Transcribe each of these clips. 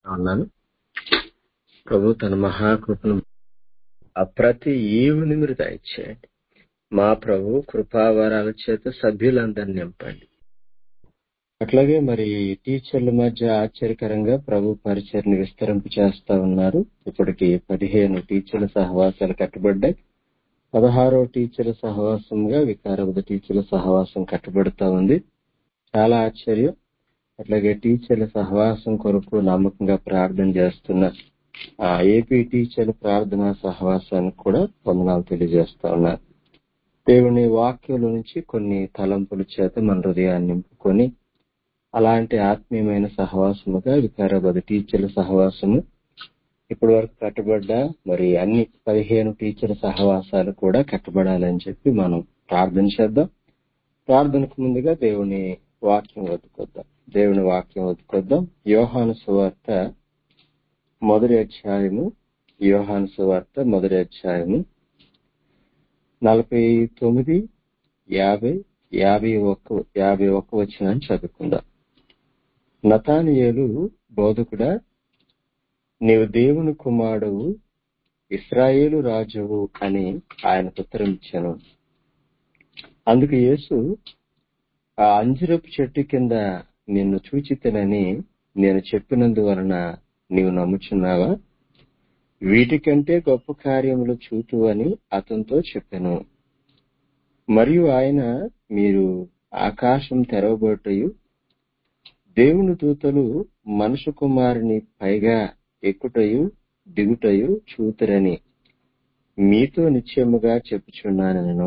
ఉన్నాను ప్రభు తన మహాకృపను ఆ ప్రతి ఈవుని మీరు దయచేయండి మా ప్రభు కృపావరాల చేత సభ్యులందరినీ నింపండి అట్లాగే మరి టీచర్ల మధ్య ఆశ్చర్యకరంగా ప్రభు పరిచయని విస్తరింపు చేస్తా ఉన్నారు ఇప్పటికి పదిహేను టీచర్ల సహవాసాలు కట్టబడ్డాయి పదహారో టీచర్ల సహవాసంగా వికారాబాద్ టీచర్ల సహవాసం కట్టబడుతా ఉంది చాలా ఆశ్చర్యం అట్లాగే టీచర్ల సహవాసం కొరకు నమ్మకంగా ప్రార్థన చేస్తున్న ఆ ఏపీ టీచర్ల ప్రార్థనా సహవాసానికి కూడా వందనాలు తెలియజేస్తా ఉన్నారు దేవుని వాక్యంలో నుంచి కొన్ని తలంపుల చేత మన హృదయాన్ని నింపుకొని అలాంటి ఆత్మీయమైన సహవాసముగా వికారాబాద్ టీచర్ల సహవాసము ఇప్పటి వరకు కట్టబడ్డ మరి అన్ని పదిహేను టీచర్ సహవాసాలు కూడా కట్టబడాలని చెప్పి మనం ప్రార్థన చేద్దాం ప్రార్థనకు ముందుగా దేవుని వాక్యం వదుకొద్దాం దేవుని వాక్యం వదుకొద్దాం యోహాను సువార్త మొదటి అధ్యాయము యోహాను సువార్త మొదటి అధ్యాయము నలభై తొమ్మిది యాభై యాభై ఒక్క యాభై ఒక్క వచ్చిన చదువుకుందాం నతానియేలు బోధకుడా నీవు దేవుని కుమారుడు ఇస్రాయేలు రాజువు అని ఆయనకు ఉత్తరం ఇచ్చాను అందుకు యేసు ఆ అంజరపు చెట్టు కింద నిన్ను చూచితనని నేను చెప్పినందువలన నీవు నమ్ముచున్నావా వీటికంటే గొప్ప కార్యములు చూతు అని అతనితో చెప్పాను మరియు ఆయన మీరు ఆకాశం తెరవబోటయు దేవుని దూతలు మనుషు కుమారుని పైగా ఎక్కుటయు దిగుటయు చూతురని మీతో నిశ్చయముగా చెప్పుచున్నాను నేను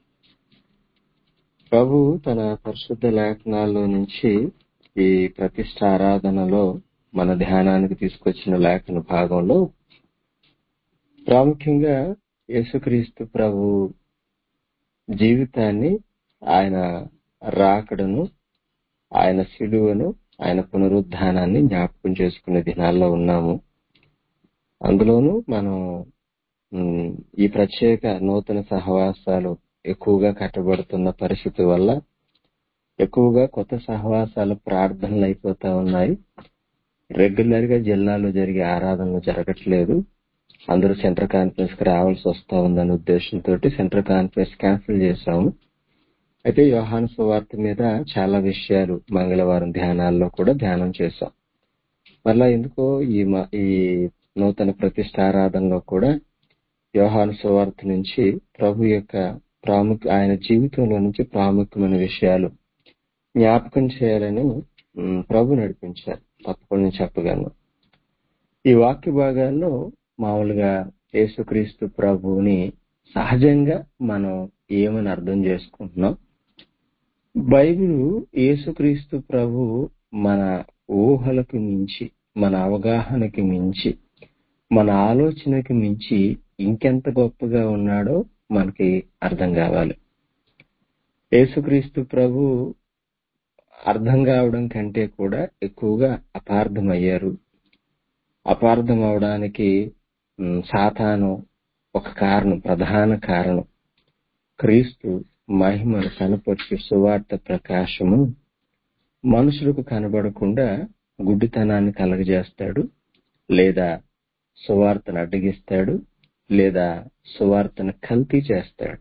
ప్రభు తన పరిశుద్ధ లేఖనాల్లో నుంచి ఈ ప్రతిష్ట ఆరాధనలో మన ధ్యానానికి తీసుకొచ్చిన లేఖన భాగంలో ప్రాముఖ్యంగా యేసుక్రీస్తు ప్రభు జీవితాన్ని ఆయన రాకడను ఆయన శిలువను ఆయన పునరుద్ధానాన్ని జ్ఞాపకం చేసుకునే దినాల్లో ఉన్నాము అందులోనూ మనం ఈ ప్రత్యేక నూతన సహవాసాలు ఎక్కువగా కట్టబడుతున్న పరిస్థితి వల్ల ఎక్కువగా కొత్త సహవాసాల ప్రార్థనలు అయిపోతా ఉన్నాయి రెగ్యులర్ గా జిల్లాలో జరిగే ఆరాధనలు జరగట్లేదు అందరూ సెంట్రల్ కాన్ఫరెన్స్ కి రావాల్సి వస్తా ఉందనే ఉద్దేశంతో సెంట్రల్ కాన్ఫరెన్స్ క్యాన్సిల్ చేశాము అయితే యోహాను సువార్త మీద చాలా విషయాలు మంగళవారం ధ్యానాల్లో కూడా ధ్యానం చేశాం మళ్ళా ఎందుకో ఈ ఈ నూతన ప్రతిష్టారాధనలో కూడా యోహాను సువార్త నుంచి ప్రభు యొక్క ప్రాముఖ్య ఆయన జీవితంలో నుంచి ప్రాముఖ్యమైన విషయాలు జ్ఞాపకం చేయాలని ప్రభు నడిపించారు తప్పకుండా చెప్పగలను ఈ వాక్య భాగాల్లో మామూలుగా యేసుక్రీస్తు ప్రభువుని సహజంగా మనం ఏమని అర్థం చేసుకుంటున్నాం బైబిల్ యేసుక్రీస్తు ప్రభు మన ఊహలకు మించి మన అవగాహనకి మించి మన ఆలోచనకి మించి ఇంకెంత గొప్పగా ఉన్నాడో మనకి అర్థం కావాలి యేసుక్రీస్తు ప్రభు అర్థం కావడం కంటే కూడా ఎక్కువగా అపార్థమయ్యారు అపార్థం అవడానికి సాతాను ఒక కారణం ప్రధాన కారణం క్రీస్తు మహిమను కనపరిచే సువార్త ప్రకాశము మనుషులకు కనబడకుండా గుడ్డితనాన్ని కలగజేస్తాడు లేదా సువార్తను అడ్డగిస్తాడు లేదా సువార్తను కల్తీ చేస్తాడు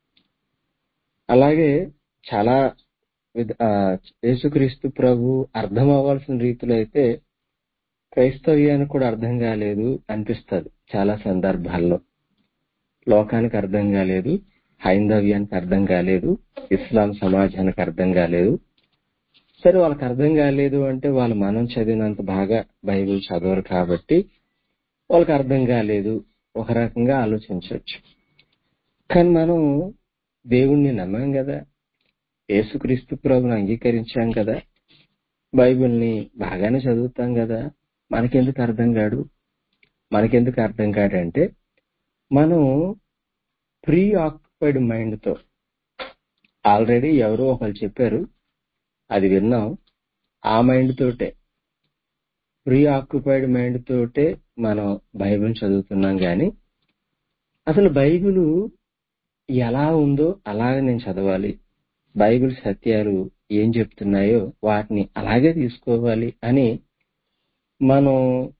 అలాగే చాలా యేసుక్రీస్తు ప్రభు అర్థం అవ్వాల్సిన రీతిలో అయితే క్రైస్తవ్యానికి కూడా అర్థం కాలేదు అనిపిస్తుంది చాలా సందర్భాల్లో లోకానికి అర్థం కాలేదు హైందవ్యానికి అర్థం కాలేదు ఇస్లాం సమాజానికి అర్థం కాలేదు సరే వాళ్ళకి అర్థం కాలేదు అంటే వాళ్ళు మనం చదివినంత బాగా బైబిల్ చదవరు కాబట్టి వాళ్ళకి అర్థం కాలేదు ఒక రకంగా ఆలోచించవచ్చు కానీ మనం దేవుణ్ణి నమ్మాం కదా యేసుక్రీస్తు ప్రభుని అంగీకరించాం కదా బైబిల్ని బాగానే చదువుతాం కదా మనకెందుకు అర్థం కాడు మనకెందుకు అర్థం కాడంటే మనం ప్రీ ఆక్యుపైడ్ మైండ్తో ఆల్రెడీ ఎవరో ఒకరు చెప్పారు అది విన్నాం ఆ మైండ్ తోటే ప్రీ ఆక్యుపైడ్ మైండ్ తోటే మనం బైబిల్ చదువుతున్నాం కానీ అసలు బైబిల్ ఎలా ఉందో అలాగే నేను చదవాలి బైబిల్ సత్యాలు ఏం చెప్తున్నాయో వాటిని అలాగే తీసుకోవాలి అని మనం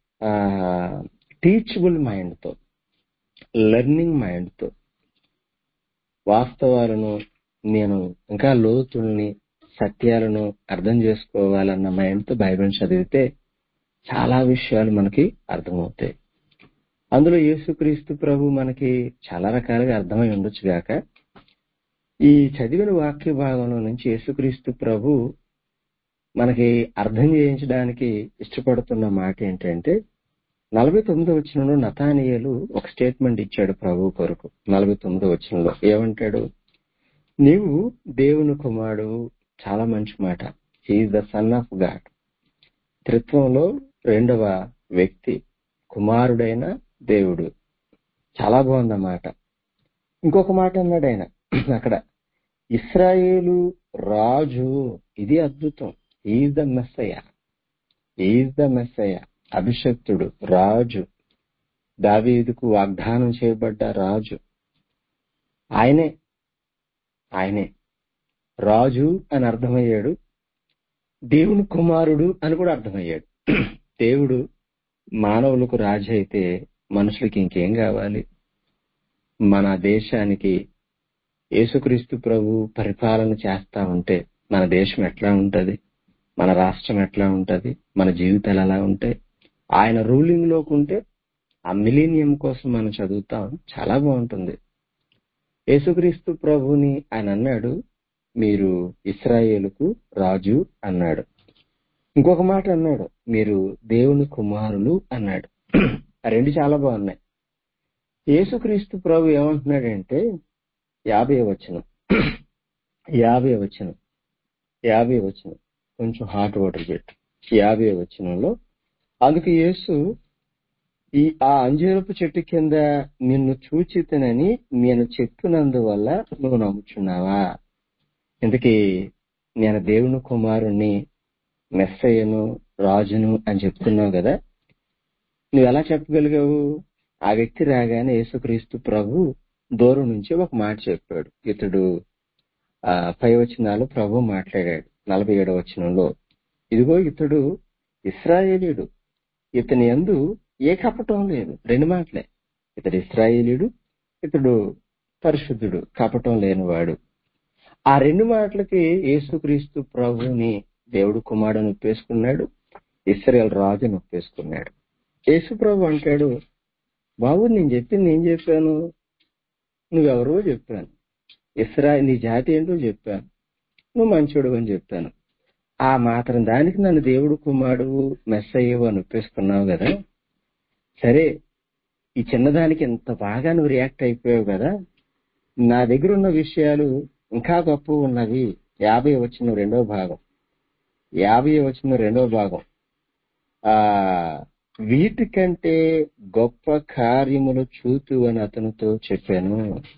టీచబుల్ మైండ్తో లెర్నింగ్ మైండ్తో వాస్తవాలను నేను ఇంకా లోతుల్ని సత్యాలను అర్థం చేసుకోవాలన్న మైండ్తో బైబిల్ చదివితే చాలా విషయాలు మనకి అర్థమవుతాయి అందులో యేసుక్రీస్తు ప్రభు మనకి చాలా రకాలుగా అర్థమై ఉండొచ్చు గాక ఈ చదివిన వాక్య భాగంలో నుంచి యేసుక్రీస్తు ప్రభు మనకి అర్థం చేయించడానికి ఇష్టపడుతున్న మాట ఏంటంటే నలభై తొమ్మిదో వచనంలో నతానియలు ఒక స్టేట్మెంట్ ఇచ్చాడు ప్రభు కొరకు నలభై తొమ్మిదో వచనంలో ఏమంటాడు నీవు దేవుని కుమారుడు చాలా మంచి మాట is the son of God త్రిత్వంలో రెండవ వ్యక్తి కుమారుడైన దేవుడు చాలా బాగుందన్నమాట ఇంకొక మాట అన్నాడు ఆయన అక్కడ ఇస్రాయేలు రాజు ఇది అద్భుతం is the Messiah is the Messiah అభిషక్తుడు రాజు దావీదుకు వాగ్దానం చేయబడ్డ రాజు ఆయనే ఆయనే రాజు అని అర్థమయ్యాడు దేవుని కుమారుడు అని కూడా అర్థమయ్యాడు దేవుడు మానవులకు రాజు అయితే మనుషులకి ఇంకేం కావాలి మన దేశానికి యేసుక్రీస్తు ప్రభు పరిపాలన చేస్తా ఉంటే మన దేశం ఎట్లా ఉంటది మన రాష్ట్రం ఎట్లా ఉంటది మన జీవితాలు ఎలా ఉంటాయి ఆయన రూలింగ్ లోకి ఉంటే ఆ మిలీనియం కోసం మనం చదువుతాం చాలా బాగుంటుంది యేసుక్రీస్తు ప్రభుని ఆయన అన్నాడు మీరు ఇస్రాయేలుకు రాజు అన్నాడు ఇంకొక మాట అన్నాడు మీరు దేవుని కుమారులు అన్నాడు ఆ రెండు చాలా బాగున్నాయి యేసుక్రీస్తు ప్రభు ఏమంటున్నాడంటే యాభై వచనం యాభై వచనం యాభై వచనం కొంచెం హాట్ వాటర్ పెట్టు యాభై వచనంలో అందుకు యేసు ఈ ఆ అంజూరపు చెట్టు కింద నిన్ను చూచితనని నేను చెప్పినందువల్ల నువ్వు నమ్ముచున్నావా ఇంతకీ నేను దేవుని కుమారుణ్ణి మెస్సయ్యను రాజును అని చెప్తున్నావు కదా నువ్వు ఎలా చెప్పగలిగావు ఆ వ్యక్తి రాగానే యేసుక్రీస్తు ప్రభు దూరం నుంచి ఒక మాట చెప్పాడు ఇతడు ఆ పై వచనాలు ప్రభు మాట్లాడాడు నలభై ఏడవ వచనంలో ఇదిగో ఇతడు ఇస్రాయేలీయుడు ఇతని ఎందు ఏ కపటం లేదు రెండు మాటలే ఇతడు ఇస్రాయేలీయుడు ఇతడు పరిశుద్ధుడు కపటం లేనివాడు ఆ రెండు మాటలకి యేసుక్రీస్తు ప్రభుని దేవుడు కుమారుడు ఒప్పేసుకున్నాడు ఇస్రాయల్ రాజుని ఒప్పేసుకున్నాడు యేసు ప్రభు అంటాడు బాబు నేను చెప్పింది నేను చెప్పాను నువ్వెవరో చెప్పాను ఇస్రా నీ జాతి ఏంటో చెప్పాను నువ్వు మంచోడు అని చెప్పాను ఆ మాత్రం దానికి నన్ను దేవుడు కుమారుడు మెస్ అయ్యేవు అని ఒప్పేసుకున్నావు కదా సరే ఈ చిన్నదానికి ఎంత బాగా నువ్వు రియాక్ట్ అయిపోయావు కదా నా దగ్గర ఉన్న విషయాలు ఇంకా గొప్ప ఉన్నవి యాభై వచ్చిన రెండో భాగం యాభై వచ్చిన రెండో భాగం ఆ వీటికంటే గొప్ప కార్యములు చూతు అని అతనితో చెప్పాను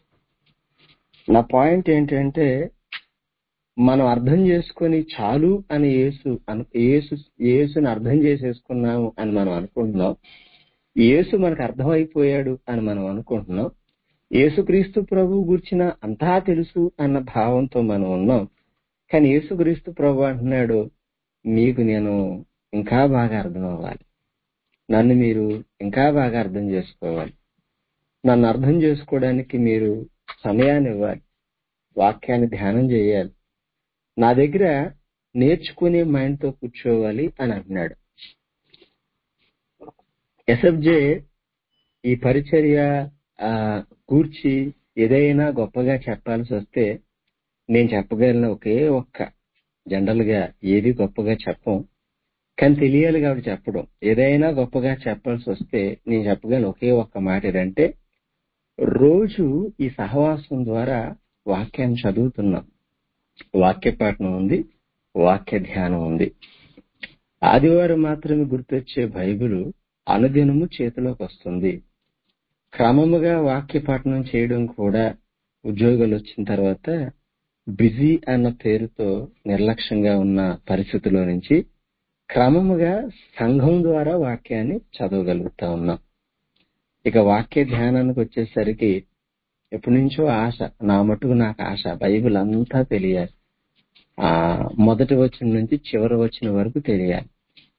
నా పాయింట్ ఏంటంటే మనం అర్థం చేసుకొని చాలు అని యేసు అను- యేసు యేసుని అర్థం చేసేసుకున్నాము అని మనం అనుకుంటున్నాం యేసు మనకు అర్థమైపోయాడు అని మనం అనుకుంటున్నాం యేసుక్రీస్తు ప్రభు గురించిన అంతా తెలుసు అన్న భావంతో మనం ఉన్నాం కానీ యేసుక్రీస్తు ప్రభు అంటున్నాడు మీకు నేను ఇంకా బాగా అర్థం అవ్వాలి నన్ను మీరు ఇంకా బాగా అర్థం చేసుకోవాలి నన్ను అర్థం చేసుకోవడానికి మీరు సమయాన్ని ఇవ్వాలి వాక్యాన్ని ధ్యానం చేయాలి నా దగ్గర నేర్చుకునే మైండ్ తో కూర్చోవాలి అని అంటున్నాడు ఎస్ఎఫ్జే ఈ పరిచర్య ఆ, కూర్చి ఏదైనా గొప్పగా చెప్పాల్సి వస్తే నేను చెప్పగలిగిన ఒకే ఒక్క జనరల్ గా ఏది గొప్పగా చెప్పం కానీ తెలియాలి కాబట్టి చెప్పడం ఏదైనా గొప్పగా చెప్పాల్సి వస్తే నేను చెప్పగలను ఒకే ఒక్క మాట ఏంటంటే రోజు ఈ సహవాసం ద్వారా వాక్యాన్ని చదువుతున్నాం వాక్య పాఠనం ఉంది వాక్య ధ్యానం ఉంది ఆదివారం మాత్రమే గుర్తొచ్చే బైబిల్ అనుదినము చేతిలోకి వస్తుంది క్రమముగా వాక్య పఠనం చేయడం కూడా ఉద్యోగాలు వచ్చిన తర్వాత బిజీ అన్న పేరుతో నిర్లక్ష్యంగా ఉన్న పరిస్థితిలో నుంచి క్రమముగా సంఘం ద్వారా వాక్యాన్ని చదవగలుగుతా ఉన్నాం ఇక వాక్య ధ్యానానికి వచ్చేసరికి ఎప్పటి నుంచో ఆశ నా మటుకు నాకు ఆశ బైబిల్ అంతా తెలియాలి ఆ మొదటి వచ్చిన నుంచి చివరి వచ్చిన వరకు తెలియాలి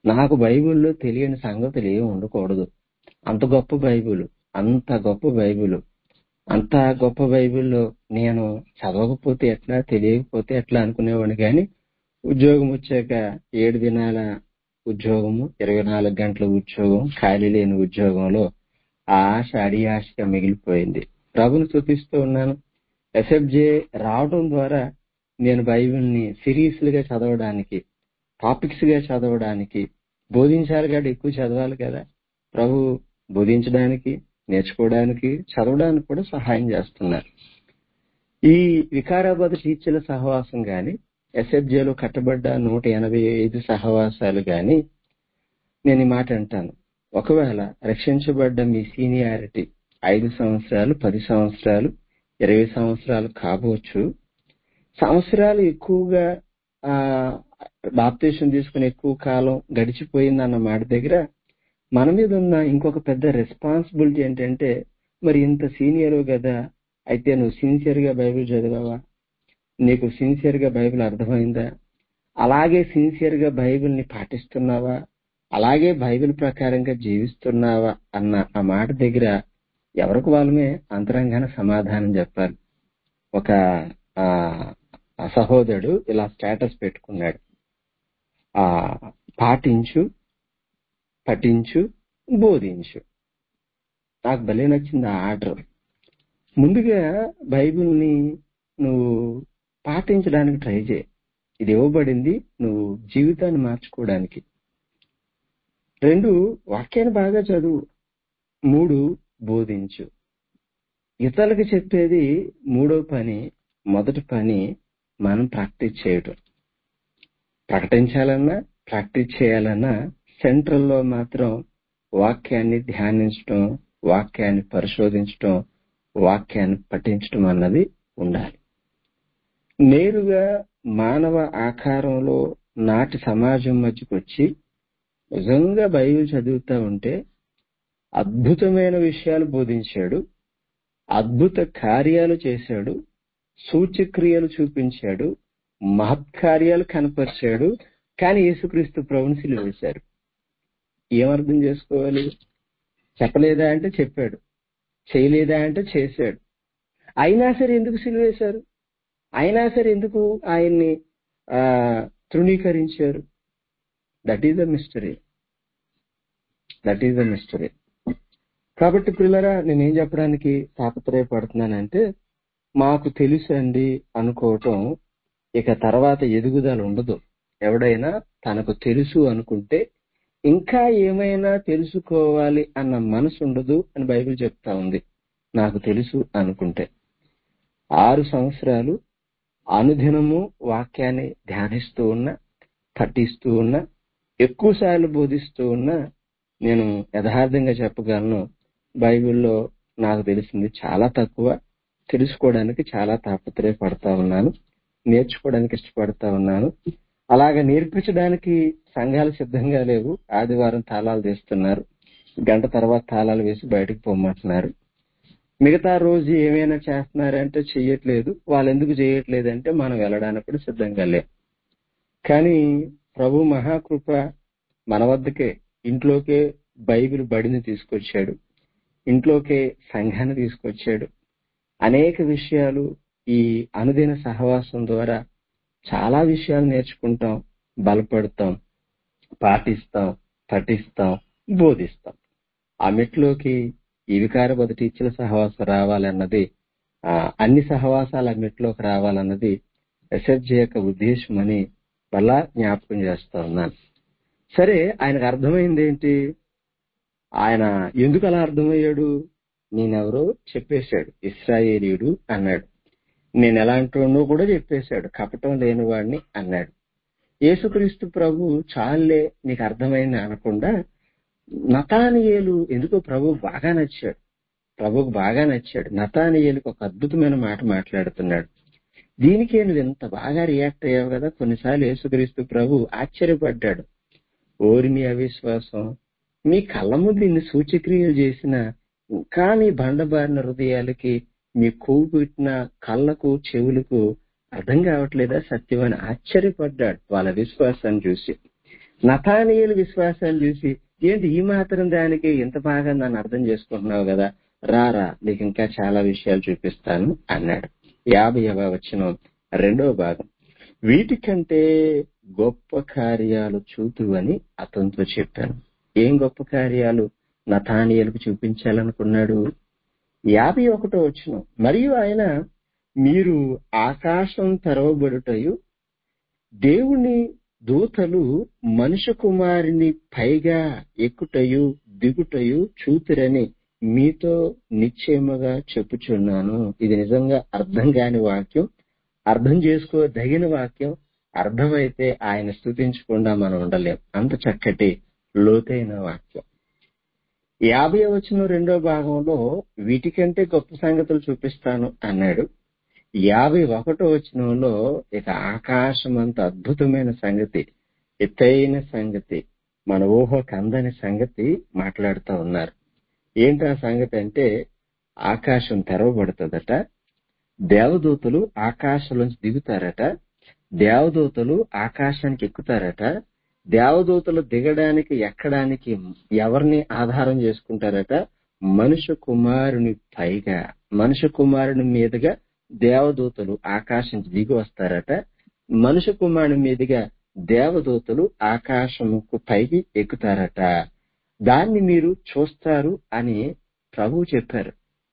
నాకు బైబిల్లో తెలియని సంగతులు ఏమి ఉండకూడదు అంత గొప్ప బైబిల్ అంత గొప్ప బైబిల్ అంత గొప్ప బైబిల్లో నేను చదవకపోతే ఎట్లా తెలియకపోతే ఎట్లా అనుకునేవాడిని కానీ ఉద్యోగం వచ్చాక ఏడు దినాల ఉద్యోగము ఇరవై నాలుగు గంటల ఉద్యోగం ఖాళీ లేని ఉద్యోగంలో ఆ ఆశ అడి ఆశగా మిగిలిపోయింది ప్రభుని చూపిస్తూ ఉన్నాను ఎస్ఎఫ్జే రావడం ద్వారా నేను బైబిల్ని సిరీస్లుగా చదవడానికి టాపిక్స్ గా చదవడానికి బోధించాలి కదా ఎక్కువ చదవాలి కదా ప్రభు బోధించడానికి నేర్చుకోవడానికి చదవడానికి కూడా సహాయం చేస్తున్నారు ఈ వికారాబాద్ టీచర్ల సహవాసం గాని ఎస్ఎఫ్జేలో కట్టబడ్డ నూట ఎనభై ఐదు సహవాసాలు గాని నేను ఈ మాట అంటాను ఒకవేళ రక్షించబడ్డ మీ సీనియారిటీ ఐదు సంవత్సరాలు పది సంవత్సరాలు ఇరవై సంవత్సరాలు కాబోచ్చు సంవత్సరాలు ఎక్కువగా ఆ బాప్తీసం తీసుకుని ఎక్కువ కాలం గడిచిపోయింది అన్న మాట దగ్గర మన మీద ఉన్న ఇంకొక పెద్ద రెస్పాన్సిబిలిటీ ఏంటంటే మరి ఇంత సీనియర్ కదా అయితే నువ్వు సిన్సియర్ గా బైబిల్ చదివావా నీకు సిన్సియర్ గా బైబిల్ అర్థమైందా అలాగే సిన్సియర్ గా బైబిల్ ని పాటిస్తున్నావా అలాగే బైబిల్ ప్రకారంగా జీవిస్తున్నావా అన్న ఆ మాట దగ్గర ఎవరికి వాళ్ళమే అంతరంగాన సమాధానం చెప్పాలి ఒక ఆ ఆ సహోదరుడు ఇలా స్టేటస్ పెట్టుకున్నాడు ఆ పాటించు పఠించు బోధించు నాకు భలే నచ్చింది ఆ ఆర్డర్ ముందుగా బైబిల్ని నువ్వు పాటించడానికి ట్రై చేయి ఇది ఇవ్వబడింది నువ్వు జీవితాన్ని మార్చుకోవడానికి రెండు వాక్యాన్ని బాగా చదువు మూడు బోధించు ఇతరులకు చెప్పేది మూడో పని మొదటి పని మనం ప్రాక్టీస్ చేయటం ప్రకటించాలన్నా ప్రాక్టీస్ చేయాలన్నా సెంట్రల్లో మాత్రం వాక్యాన్ని ధ్యానించటం వాక్యాన్ని పరిశోధించటం వాక్యాన్ని పఠించటం అన్నది ఉండాలి నేరుగా మానవ ఆకారంలో నాటి సమాజం మధ్యకు వచ్చి నిజంగా బైబిల్ చదువుతా ఉంటే అద్భుతమైన విషయాలు బోధించాడు అద్భుత కార్యాలు చేశాడు సూచక్రియలు చూపించాడు మహత్కార్యాలు కనపరిచాడు కానీ యేసుక్రీస్తు ప్రభుని సిలువేశారు ఏమర్థం చేసుకోవాలి చెప్పలేదా అంటే చెప్పాడు చేయలేదా అంటే చేశాడు అయినా సరే ఎందుకు సిలువేశారు అయినా సరే ఎందుకు ఆయన్ని ఆ తృణీకరించారు that is the mystery that is the mystery కాబట్టి పిల్లరా నేనేం చెప్పడానికి తాపత్రయపడుతున్నానంటే మాకు తెలుసు అండి అనుకోవటం ఇక తర్వాత ఎదుగుదల ఉండదు ఎవడైనా తనకు తెలుసు అనుకుంటే ఇంకా ఏమైనా తెలుసుకోవాలి అన్న మనసు ఉండదు అని బైబిల్ చెప్తా ఉంది నాకు తెలుసు అనుకుంటే ఆరు సంవత్సరాలు అనుదినము వాక్యాన్ని ధ్యానిస్తూ ఉన్నా పఠిస్తూ ఉన్నా ఎక్కువ సార్లు బోధిస్తూ ఉన్నా నేను యథార్థంగా చెప్పగలను బైబిల్లో నాకు తెలిసింది చాలా తక్కువ తెలుసుకోవడానికి చాలా తాపత్రయపడతా ఉన్నాను నేర్చుకోవడానికి ఇష్టపడతా ఉన్నాను అలాగ నేర్పించడానికి సంఘాలు సిద్ధంగా లేవు ఆదివారం తాళాలు తీస్తున్నారు గంట తర్వాత తాళాలు వేసి బయటకు పొమ్మంటున్నారు మిగతా రోజు ఏమైనా చేస్తున్నారంటే చెయ్యట్లేదు వాళ్ళు ఎందుకు చేయట్లేదు అంటే మనం వెళ్ళడానికి కూడా సిద్ధంగా లేం కానీ ప్రభు మహాకృప మన వద్దకే ఇంట్లోకే బైబిల్ బడిని తీసుకొచ్చాడు ఇంట్లోకే సంఘాన్ని తీసుకొచ్చాడు అనేక విషయాలు ఈ అనుదిన సహవాసం ద్వారా చాలా విషయాలు నేర్చుకుంటాం బలపడతాం పాటిస్తాం పఠిస్తాం బోధిస్తాం ఆ మెట్లోకి ఈ వికారబద టీచర్ల సహవాసం రావాలన్నది ఆ అన్ని సహవాసాలు ఆ మెట్లోకి రావాలన్నది ఎస్ఎఫ్జే యొక్క ఉద్దేశం అని మళ్ళా జ్ఞాపకం చేస్తా ఉన్నాను సరే ఆయనకు అర్థమైంది ఏంటి ఆయన ఎందుకు అలా అర్థమయ్యాడు నేనెవరో చెప్పేశాడు ఇస్రాయేలీయుడు అన్నాడు నేను ఎలాంటి కూడా చెప్పేశాడు కపటం లేనివాడిని అన్నాడు యేసుక్రీస్తు ప్రభు చాలే నీకు అర్థమైంది అనకుండా నతానియేలు ఎందుకో ప్రభు బాగా నచ్చాడు ప్రభుకు బాగా నచ్చాడు నతానియేలుకి ఒక అద్భుతమైన మాట మాట్లాడుతున్నాడు దీనికే నువ్వు ఎంత బాగా రియాక్ట్ అయ్యావు కదా కొన్నిసార్లు యేసుక్రీస్తు ప్రభు ఆశ్చర్యపడ్డాడు ఓరి మీ అవిశ్వాసం మీ కళ్ళ ముందు ఇన్ని సూచక్రియలు చేసిన ఇంకా మీ బండబారిన హృదయాలకి మీ కొవ్వు పెట్టిన కళ్ళకు చెవులకు అర్థం కావట్లేదా సత్యం అని ఆశ్చర్యపడ్డాడు వాళ్ళ విశ్వాసాన్ని చూసి నతానీయుల విశ్వాసాన్ని చూసి ఏంటి ఈ మాత్రం దానికి ఇంత బాగా నన్ను అర్థం చేసుకుంటున్నావు కదా రారా నీకు ఇంకా చాలా విషయాలు చూపిస్తాను అన్నాడు యాభైవ వచ్చిన రెండవ భాగం వీటికంటే గొప్ప కార్యాలు చూతు అని అతనితో చెప్పాను ఏం గొప్ప కార్యాలు నతానీయులకు చూపించాలనుకున్నాడు యాభై ఒకటో వచ్చిన మరియు ఆయన మీరు ఆకాశం తెరవబడుటయు దేవుని దూతలు మనుష్య కుమారుని పైగా ఎక్కుటయు దిగుటయు చూతురని మీతో నిశ్చయముగా చెప్పుచున్నాను ఇది నిజంగా అర్థం కాని వాక్యం అర్థం చేసుకోదగిన వాక్యం అర్థమైతే ఆయన స్థుతించకుండా మనం ఉండలేం అంత చక్కటి లోతైన వాక్యం యాభై వచ్చిన రెండో భాగంలో వీటికంటే గొప్ప సంగతులు చూపిస్తాను అన్నాడు యాభై ఒకటో వచనంలో ఇక ఆకాశం అంత అద్భుతమైన సంగతి ఎత్తైన సంగతి మన ఊహకు అందని సంగతి మాట్లాడుతూ ఉన్నారు ఏంటి ఆ సంగతి అంటే ఆకాశం తెరవబడుతుందట దేవదూతలు ఆకాశంలోంచి దిగుతారట దేవదూతలు ఆకాశానికి ఎక్కుతారట దేవదూతలు దిగడానికి ఎక్కడానికి ఎవరిని ఆధారం చేసుకుంటారట మనుష్య కుమారుని పైగా మనుష్య కుమారుని మీదుగా దేవదూతలు ఆకాశం దిగి వస్తారట మనుష్య కుమారుని మీదుగా దేవదూతలు ఆకాశముకు పైకి ఎక్కుతారట దాన్ని మీరు చూస్తారు అని ప్రభువు చెప్పారు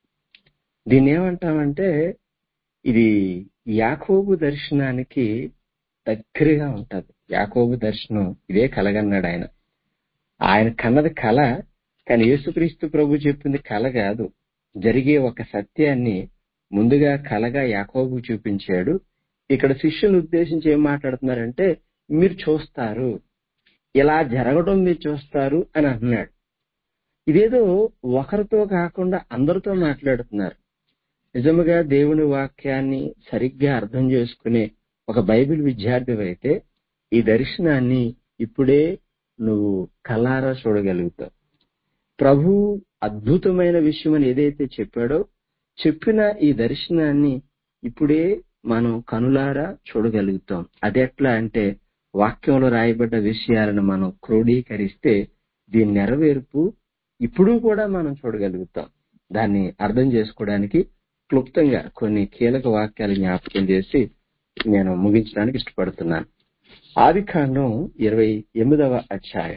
దీన్ని ఏమంటామంటే ఇది యాకోబు దర్శనానికి దగ్గరగా ఉంటది యాకోబు దర్శనం ఇదే కలగన్నాడు ఆయన ఆయన కన్నది కళ కానీ యేసుక్రీస్తు ప్రభు చెప్పింది కళ కాదు జరిగే ఒక సత్యాన్ని ముందుగా కలగా యాకోబు చూపించాడు ఇక్కడ శిష్యులు ఉద్దేశించి ఏం మాట్లాడుతున్నారంటే మీరు చూస్తారు ఇలా జరగడం మీరు చూస్తారు అని అంటున్నాడు ఇదేదో ఒకరితో కాకుండా అందరితో మాట్లాడుతున్నారు నిజముగా దేవుని వాక్యాన్ని సరిగ్గా అర్థం చేసుకునే ఒక బైబిల్ విద్యార్థి అయితే ఈ దర్శనాన్ని ఇప్పుడే నువ్వు కలారా చూడగలుగుతావు ప్రభు అద్భుతమైన విషయం అని ఏదైతే చెప్పాడో చెప్పిన ఈ దర్శనాన్ని ఇప్పుడే మనం కనులారా చూడగలుగుతాం అది ఎట్లా అంటే వాక్యంలో రాయబడ్డ విషయాలను మనం క్రోడీకరిస్తే దీని నెరవేర్పు ఇప్పుడు కూడా మనం చూడగలుగుతాం దాన్ని అర్థం చేసుకోవడానికి క్లుప్తంగా కొన్ని కీలక వాక్యాలు జ్ఞాపకం చేసి నేను ముగించడానికి ఇష్టపడుతున్నాను ఆది కాండం ఇరవై ఎనిమిదవ అధ్యాయం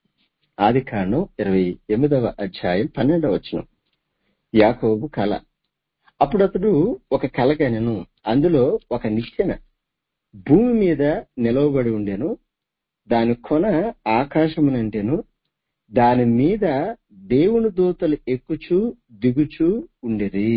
ఆది కాండం ఇరవై ఎనిమిదవ అధ్యాయం పన్నెండవ వచనం యాకోబు కళ అప్పుడు అతడు ఒక కలగనెను అందులో ఒక నిచ్చెన భూమి మీద నిలవబడి ఉండెను దాని కొన ఆకాశమునంటెను దాని మీద దేవుని దూతలు ఎక్కుచూ దిగుచూ ఉండేది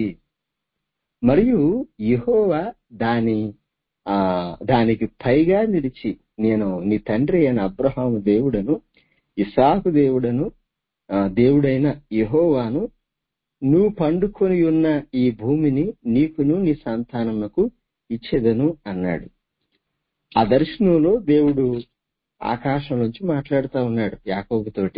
మరియు యెహోవా దాని ఆ దానికి పైగా నిలిచి నేను నీ తండ్రి అయిన అబ్రహాము దేవుడను ఇసాకు దేవుడను ఆ, దేవుడైన యెహోవాను నువ్వు పండుకొని ఉన్న ఈ భూమిని నీకును నీ సంతానమునకు ఇచ్చేదను అన్నాడు ఆ దర్శనంలో దేవుడు ఆకాశం నుంచి మాట్లాడుతూ ఉన్నాడు యాకోబుతోటి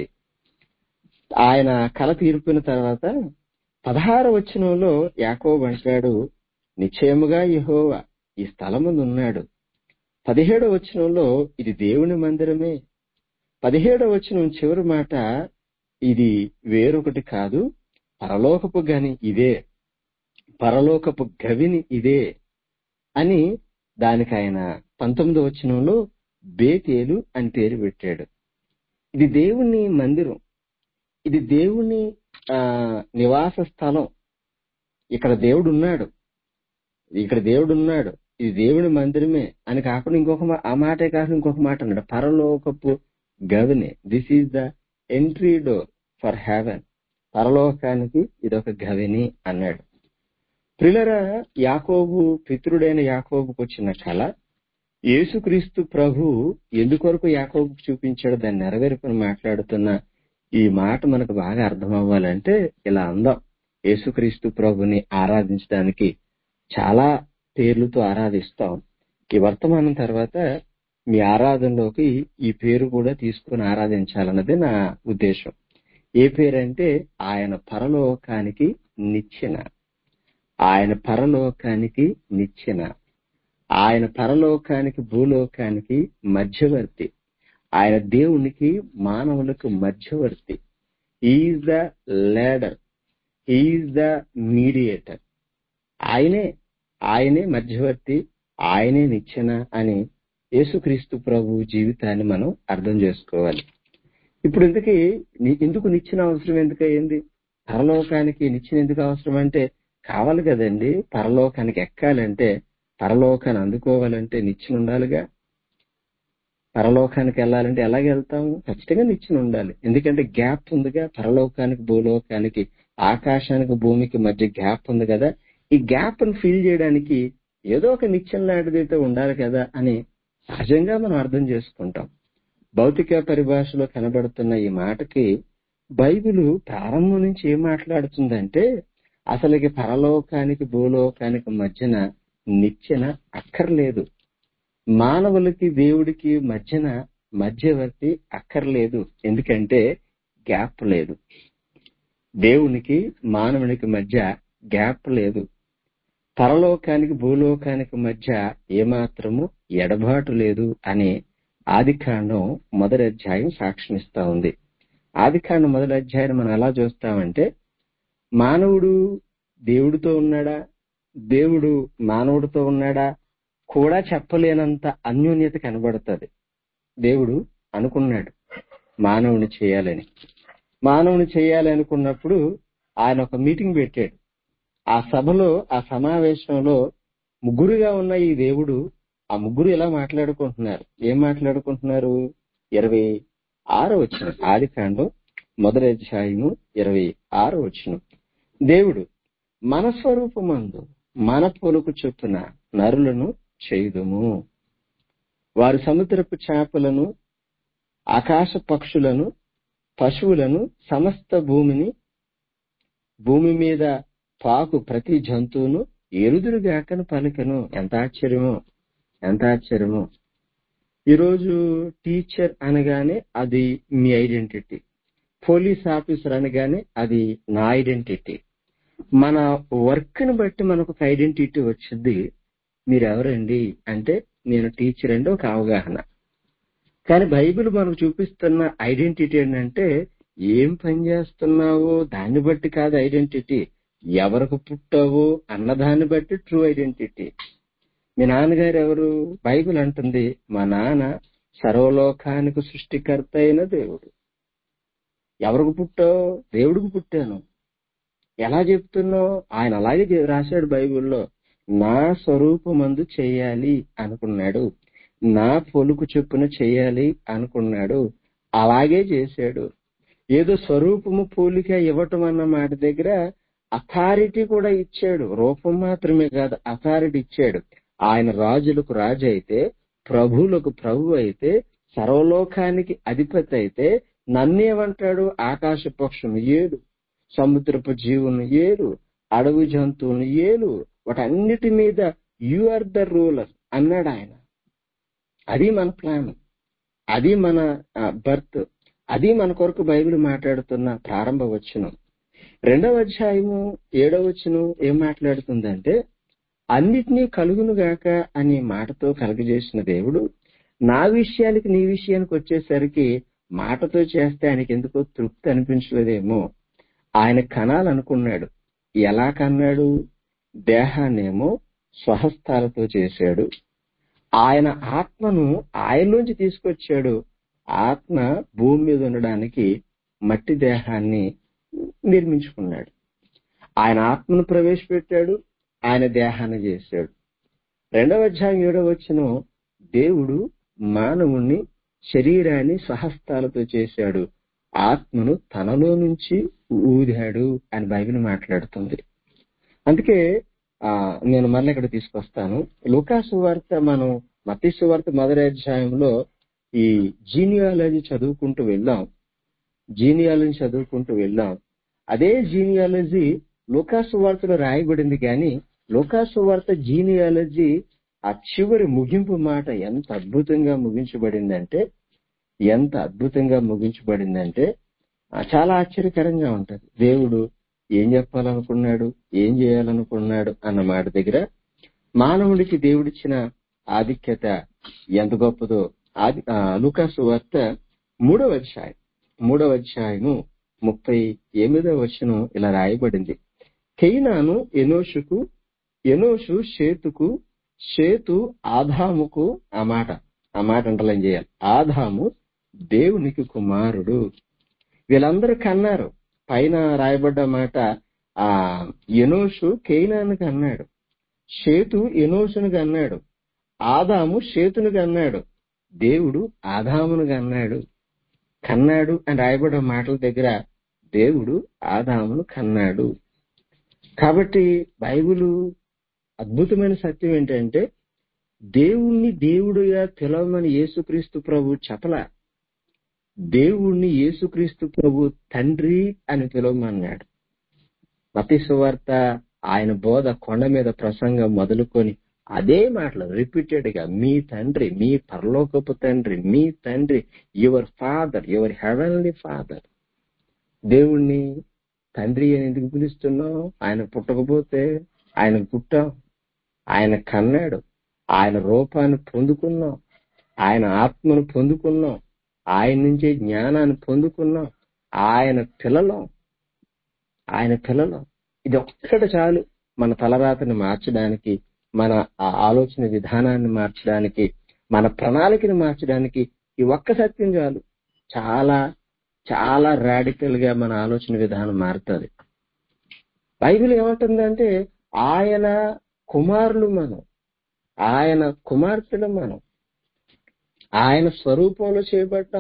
ఆయన కల తీర్పిన తర్వాత పదహార వచనంలో యాకోబు అంటాడు నిశ్చయముగా యెహోవా ఈ స్థలముందు ఉన్నాడు పదిహేడవ వచనంలో ఇది దేవుని మందిరమే పదిహేడవ వచనం చివరి మాట ఇది వేరొకటి కాదు పరలోకపు గని ఇదే పరలోకపు గవిని ఇదే అని దానికి ఆయన పంతొమ్మిదో వచనంలో బేతేలు అని పేరు పెట్టాడు ఇది దేవుని మందిరం ఇది దేవుని ఆ నివాస స్థలం ఇక్కడ దేవుడు ఉన్నాడు ఇక్కడ దేవుడు ఉన్నాడు ఇది దేవుని మందిరమే అని కాకుండా ఇంకొక మా- ఆ మాటే కాకుండా ఇంకొక మాట అన్నాడు పరలోకపు గవిని this is the entry door for heaven పరలోకానికి ఇదొక గవిని అన్నాడు ప్రిలరా యాకోబు పితృడైన యాకోబుకు వచ్చిన కళ యేసుక్రీస్తు ప్రభు ఎందుకొరకు యాకోబుకు చూపించాడు దాన్ని నెరవేర్పుని మాట్లాడుతున్న ఈ మాట మనకు బాగా అర్థం అవ్వాలంటే ఇలా అందాం యేసుక్రీస్తు ప్రభుని ఆరాధించడానికి చాలా పేర్లతో ఆరాధిస్తాం ఈ వర్తమానం తర్వాత మీ ఆరాధనలోకి ఈ పేరు కూడా తీసుకుని ఆరాధించాలన్నదే నా ఉద్దేశం ఏ పేరంటే ఆయన పరలోకానికి నిచ్చెన ఆయన పరలోకానికి నిచ్చెన ఆయన పరలోకానికి భూలోకానికి మధ్యవర్తి ఆయన దేవునికి మానవులకు మధ్యవర్తి is the ladder is the mediator ఆయనే ఆయనే మధ్యవర్తి ఆయనే నిచ్చెన అని యేసుక్రీస్తు ప్రభు జీవితాన్ని మనం అర్థం చేసుకోవాలి ఇప్పుడు ఇందుకే ఎందుకు నిచ్చెన అవసరం ఎందుకు అయ్యింది పరలోకానికి నిచ్చెన ఎందుకు అవసరం అంటే కావాలి కదండి పరలోకానికి ఎక్కాలంటే పరలోకాన్ని అందుకోవాలంటే నిచ్చెన ఉండాలిగా పరలోకానికి వెళ్ళాలంటే ఎలాగ వెళ్తాము ఖచ్చితంగా నిచ్చెన ఉండాలి ఎందుకంటే గ్యాప్ ఉందిగా పరలోకానికి భూలోకానికి ఆకాశానికి భూమికి మధ్య గ్యాప్ ఉంది కదా ఈ గ్యాప్ ను ఫిల్ చేయడానికి ఏదో ఒక నిత్యం లాంటిదైతే ఉండాలి కదా అని సహజంగా మనం అర్థం చేసుకుంటాం భౌతిక పరిభాషలో కనబడుతున్న ఈ మాటకి బైబిల్ ప్రారంభం నుంచి ఏం మాట్లాడుతుందంటే అసలుకి పరలోకానికి భూలోకానికి మధ్యన నిచ్చెన అక్కర్లేదు మానవులకి దేవుడికి మధ్యన మధ్యవర్తి అక్కర్లేదు ఎందుకంటే గ్యాప్ లేదు దేవునికి మానవునికి మధ్య గ్యాప్ లేదు పరలోకానికి భూలోకానికి మధ్య ఏమాత్రము ఎడబాటు లేదు అని ఆదికాండం మొదటి అధ్యాయం సాక్ష్యమిస్తా ఉంది ఆదికాండం మొదటి అధ్యాయం మనం ఎలా చూస్తామంటే మానవుడు దేవుడితో ఉన్నాడా దేవుడు మానవుడితో ఉన్నాడా కూడా చెప్పలేనంత అన్యోన్యత కనబడుతుంది దేవుడు అనుకున్నాడు మానవుని చేయాలని మానవుని చేయాలి అనుకున్నప్పుడు ఆయన ఒక మీటింగ్ పెట్టాడు ఆ సభలో ఆ సమావేశంలో ముగ్గురుగా ఉన్న ఈ దేవుడు ఆ ముగ్గురు ఎలా మాట్లాడుకుంటున్నారు ఏం మాట్లాడుకుంటున్నారు ఇరవై ఆరో వచ్చిన ఆది కాండం మొదటి అధ్యాయము ఇరవై ఆరో వచ్చిన దేవుడు మన స్వరూపమందు మన పొలుకు చొప్పున నరులను చేయుదుము వారు సముద్రపు చేపలను ఆకాశ పక్షులను పశువులను సమస్త భూమిని భూమి మీద పాకు ప్రతి జంతువును ఎరుదురుగాకను పలికను ఎంత ఆశ్చర్యమో ఎంత ఆశ్చర్యమో ఈరోజు టీచర్ అనగానే అది మీ ఐడెంటిటీ పోలీస్ ఆఫీసర్ అనగానే అది నా ఐడెంటిటీ మన వర్క్ ని బట్టి మనకు ఒక ఐడెంటిటీ వచ్చింది మీరెవరండి అంటే నేను టీచర్ అండి ఒక అవగాహన కానీ బైబిల్ మనకు చూపిస్తున్న ఐడెంటిటీ ఏంటంటే ఏం పని చేస్తున్నావో దాన్ని బట్టి కాదు ఐడెంటిటీ ఎవరికి పుట్టావో అన్నదాన్ని బట్టి ట్రూ ఐడెంటిటీ మీ నాన్నగారు ఎవరు బైబిల్ అంటుంది మా నాన్న సర్వలోకానికి సృష్టికర్త అయిన దేవుడు ఎవరికి పుట్టావు దేవుడికి పుట్టాను ఎలా చెప్తున్నావు ఆయన అలాగే చె- రాశాడు బైబిల్లో నా స్వరూపమందు చేయాలి అనుకున్నాడు నా పొలుకు చొప్పున చేయాలి అనుకున్నాడు అలాగే చేశాడు ఏదో స్వరూపము పోలిక ఇవ్వటం అన్న మాట దగ్గర అథారిటీ కూడా ఇచ్చాడు రూపం మాత్రమే కాదు అథారిటీ ఇచ్చాడు ఆయన రాజులకు రాజు అయితే ప్రభువులకు ప్రభు అయితే సర్వలోకానికి అధిపతి అయితే నన్నేమంటాడు ఆకాశ పక్షం ఏడు సముద్రపు జీవులను ఏలు అడవి జంతువులను ఏలు వాటన్నిటి మీద యు ఆర్ ద రూలర్ అన్నాడు ఆయన అది మన ప్లాన్ అది మన బర్త్ అది మన కొరకు బైబిల్ మాట్లాడుతున్న ప్రారంభ వచనం రెండవ అధ్యాయము ఏడవ వచనం ఏం మాట్లాడుతుందంటే అన్నిటినీ కలుగునుగాక అనే మాటతో కలుగజేసిన దేవుడు నా విషయానికి నీ విషయానికి వచ్చేసరికి మాటతో చేస్తే ఆయనకి ఎందుకో తృప్తి అనిపించలేదేమో ఆయన కనాలనుకున్నాడు ఎలా కన్నాడు దేహాన్నేమో స్వహస్తాలతో చేశాడు ఆయన ఆత్మను ఆయనలోంచి తీసుకొచ్చాడు ఆత్మ భూమి మీద ఉండడానికి మట్టి దేహాన్ని నిర్మించుకున్నాడు ఆయన ఆత్మను ప్రవేశపెట్టాడు ఆయన దేహాన్ని చేశాడు రెండవ అధ్యాయం ఏడవ వచ్చిన దేవుడు మానవుణ్ణి శరీరాన్ని స్వహస్తాలతో చేశాడు ఆత్మను తనలో నుంచి ఊదాడు అని బైబిల్ మాట్లాడుతుంది అందుకే ఆ నేను మళ్ళీ ఇక్కడ తీసుకొస్తాను లూకాసు వార్త మనం మతీసు వార్త మొదటి అధ్యాయంలో ఈ జీనియాలజీ చదువుకుంటూ వెళ్ళాం జీనియాలజీ చదువుకుంటూ వెళ్ళాం అదే జీనియాలజీ లూకాసు వార్తలో రాయబడింది కానీ లూకాసు వార్త జీనియాలజీ ఆ చివరి ముగింపు మాట ఎంత అద్భుతంగా ముగించబడిందంటే ఎంత అద్భుతంగా ముగించబడిందంటే ఆ, చాలా ఆశ్చర్యకరంగా ఉంటది దేవుడు ఏం చెప్పాలనుకున్నాడు ఏం చేయాలనుకున్నాడు అన్న మాట దగ్గర మానవుడికి దేవుడిచ్చిన ఆధిక్యత ఎంత గొప్పదో ఆది ఆ, లూకాసు వార్త మూడవ అధ్యాయం మూడవ అధ్యాయము ముప్పై ఎనిమిదవ వచనం ఇలా రాయబడింది కెయినాను ఎనోషుకు ఎనోషు షేతుకు షేతు ఆదాముకు ఆ మాట ఆ మాట అంటలేం చేయాలి ఆదాము దేవునికి కుమారుడు వీళ్ళందరూ కన్నారు పైన రాయబడ్డ మాట ఆ ఎనోషు కేయినానికి అన్నాడు షేతు ఎనోషునికి అన్నాడు ఆదాము షేతునికి అన్నాడు దేవుడు ఆదామునికి అన్నాడు కన్నాడు అని రాయబడ్డ మాటల దగ్గర దేవుడు ఆదామును కన్నాడు కాబట్టి బైబిలు అద్భుతమైన సత్యం ఏంటంటే దేవుణ్ణి దేవుడుగా పిలవమని యేసుక్రీస్తు ప్రభు చెప్పలా దేవుణ్ణి యేసుక్రీస్తు ప్రభు తండ్రి అని పిలవమన్నాడు మతి సువార్త ఆయన బోధ కొండ మీద ప్రసంగం మొదలుకొని అదే మాటలు రిపీటెడ్ గా మీ తండ్రి మీ పరలోకపు తండ్రి మీ తండ్రి your father your heavenly father దేవుణ్ణి తండ్రి అని ఎందుకు పిలుస్తున్నావు ఆయన పుట్టకపోతే ఆయన పుట్టాం ఆయన కన్నాడు ఆయన రూపాన్ని పొందుకున్నాం ఆయన ఆత్మను పొందుకున్నాం ఆయన నుంచే జ్ఞానాన్ని పొందుకున్నాం ఆయన పిల్లలం ఆయన పిల్లలం ఇది ఒక్కటి చాలు మన తలరాతని మార్చడానికి మన ఆ ఆలోచన విధానాన్ని మార్చడానికి మన ప్రణాళికని మార్చడానికి ఈ ఒక్క సత్యం చాలు చాలా చాలా రాడికల్ గా మన ఆలోచన విధానం మారుతుంది బైబిల్ ఏమంటుందంటే ఆయన కుమారులు మనం ఆయన కుమార్తెలు మనం ఆయన స్వరూపంలో చేయబడ్డాం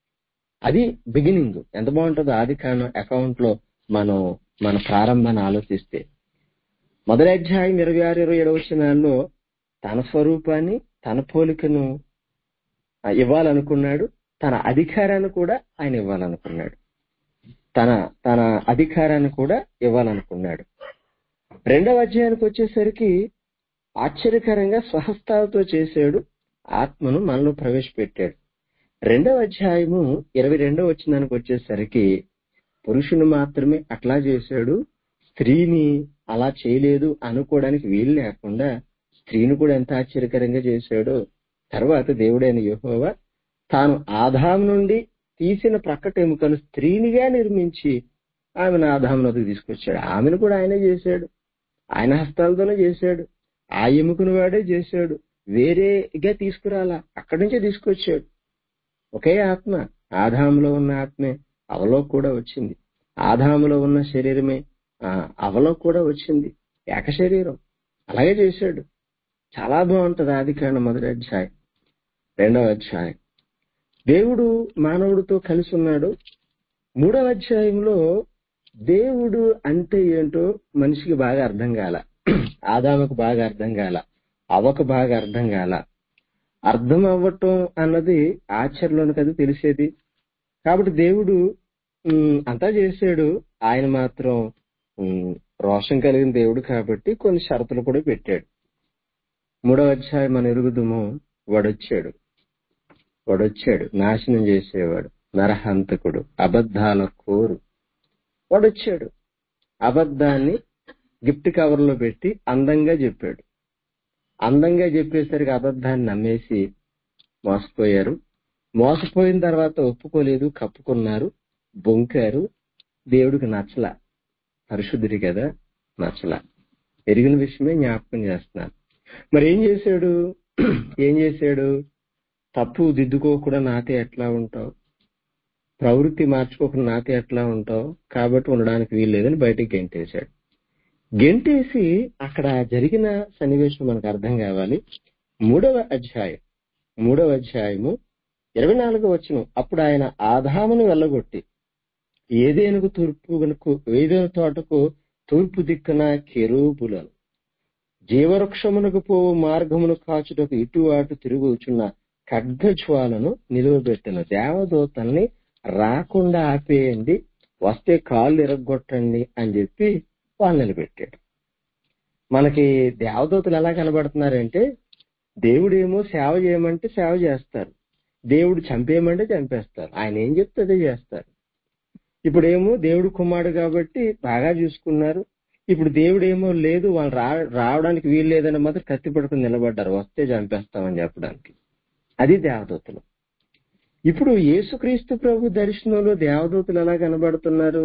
అది బిగినింగ్ ఎంత బాగుంటుందో ఆది కాండం అకౌంట్ లో మనం మన ప్రారంభాన్ని ఆలోచిస్తే మొదటి అధ్యాయం ఇరవై ఆరు ఇరవై ఏడు వచనాల్లో తన స్వరూపాన్ని తన పోలికను ఆ, ఇవ్వాలనుకున్నాడు తన అధికారాన్ని కూడా ఆయన ఇవ్వాలనుకున్నాడు తన తన అధికారాన్ని కూడా ఇవ్వాలనుకున్నాడు రెండవ అధ్యాయానికి వచ్చేసరికి ఆశ్చర్యకరంగా స్వహస్తాలతో చేశాడు ఆత్మను మనలో ప్రవేశపెట్టాడు రెండవ అధ్యాయము ఇరవై రెండవ వచ్చినానికి వచ్చేసరికి పురుషుని మాత్రమే అట్లా చేశాడు స్త్రీని అలా చేయలేదు అనుకోవడానికి వీలు లేకుండా స్త్రీని కూడా ఎంత ఆశ్చర్యకరంగా చేశాడో తర్వాత దేవుడైన యెహోవా తాను ఆదాం నుండి తీసిన ప్రక్కట ఎముకను స్త్రీనిగా నిర్మించి ఆమెను ఆదాం నదికి తీసుకొచ్చాడు ఆమెను కూడా ఆయనే చేశాడు ఆయన హస్తాలతోనే చేశాడు ఆ ఎముకను వాడే చేశాడు వేరేగా తీసుకురాలా అక్కడి నుంచే తీసుకొచ్చాడు ఒకే ఆత్మ ఆదాములో ఉన్న ఆత్మే అవలో కూడా వచ్చింది ఆదాములో ఉన్న శరీరమే ఆ, అవలో కూడా వచ్చింది ఏక శరీరం అలాగే చేశాడు చాలా బాగుంటది ఆది కాండ మొదటి అధ్యాయం రెండవ అధ్యాయం దేవుడు మానవుడితో కలిసి ఉన్నాడు మూడవ అధ్యాయంలో దేవుడు అంటే ఏంటో మనిషికి బాగా అర్థం కాల ఆదాముకు బాగా అర్థం కాల అవకు బాగా అర్థం కాల అర్థం అవ్వటం అన్నది ఆచరణలోనికి అది తెలిసేది కాబట్టి దేవుడు ఉమ్, అంతా చేశాడు ఆయన మాత్రం ఉమ్, రోషం కలిగిన దేవుడు కాబట్టి కొన్ని షరతులు కూడా పెట్టాడు మూడవ అధ్యాయం మన ఎరుగుదము వాడొచ్చాడు వాడొచ్చాడు నాశనం చేసేవాడు నరహంతకుడు అబద్ధాల కోరు వాడొచ్చాడు అబద్ధాన్ని గిఫ్ట్ కవర్ లో పెట్టి అందంగా చెప్పాడు అందంగా చెప్పేసరికి అబద్ధాన్ని నమ్మేసి మోసపోయారు మోసపోయిన తర్వాత ఒప్పుకోలేదు కప్పుకున్నారు బొంకారు దేవుడికి నచ్చల పరిశుద్ధుడి కదా నచ్చల ఎరిగిన విషయమే జ్ఞాపకం చేస్తున్నాను మరి ఏం చేశాడు ఏం చేశాడు తప్పు దిద్దుకోకుండా నాతో ఎట్లా ఉంటావు ప్రవృత్తి మార్చుకోకుండా నాతో ఎట్లా ఉంటావు కాబట్టి ఉండడానికి వీల్లేదని బయటికి గెంటేశాడు గెంటేసి అక్కడ జరిగిన సన్నివేశం మనకు అర్థం కావాలి మూడవ అధ్యాయం మూడవ అధ్యాయము ఇరవై నాలుగో వచ్చిన అప్పుడు ఆయన ఆదామును వెళ్ళగొట్టి ఏదేనుకు తూర్పు ఏదేను తోటకు తూర్పు దిక్కున కెరూపులను జీవవృక్షమునకు పోవు మార్గమును కాచుటకు ఇటు అటు తిరుగుచున్న ఖడ్గజ్వాలను నిలువబెట్టిన దేవదూతల్ని రాకుండా ఆపేయండి వస్తే కాళ్ళు ఇరగొట్టండి అని చెప్పి వాళ్ళు నిలబెట్టాడు మనకి దేవదూతలు ఎలా కనబడుతున్నారంటే దేవుడేమో సేవ చేయమంటే సేవ చేస్తారు దేవుడు చంపేయమంటే చంపేస్తారు ఆయన ఏం చెప్తే అదే చేస్తారు ఇప్పుడేమో దేవుడు కుమారుడు కాబట్టి బాగా చూసుకున్నారు ఇప్పుడు దేవుడేమో లేదు వాళ్ళు రా రావడానికి వీలు లేదని మాత్రం కత్తి పట్టుకుని నిలబడ్డారు వస్తే చంపేస్తామని చెప్పడానికి అది దేవదూతలు ఇప్పుడు యేసుక్రీస్తు ప్రభు దర్శనంలో దేవదూతలు ఎలా కనబడుతున్నారు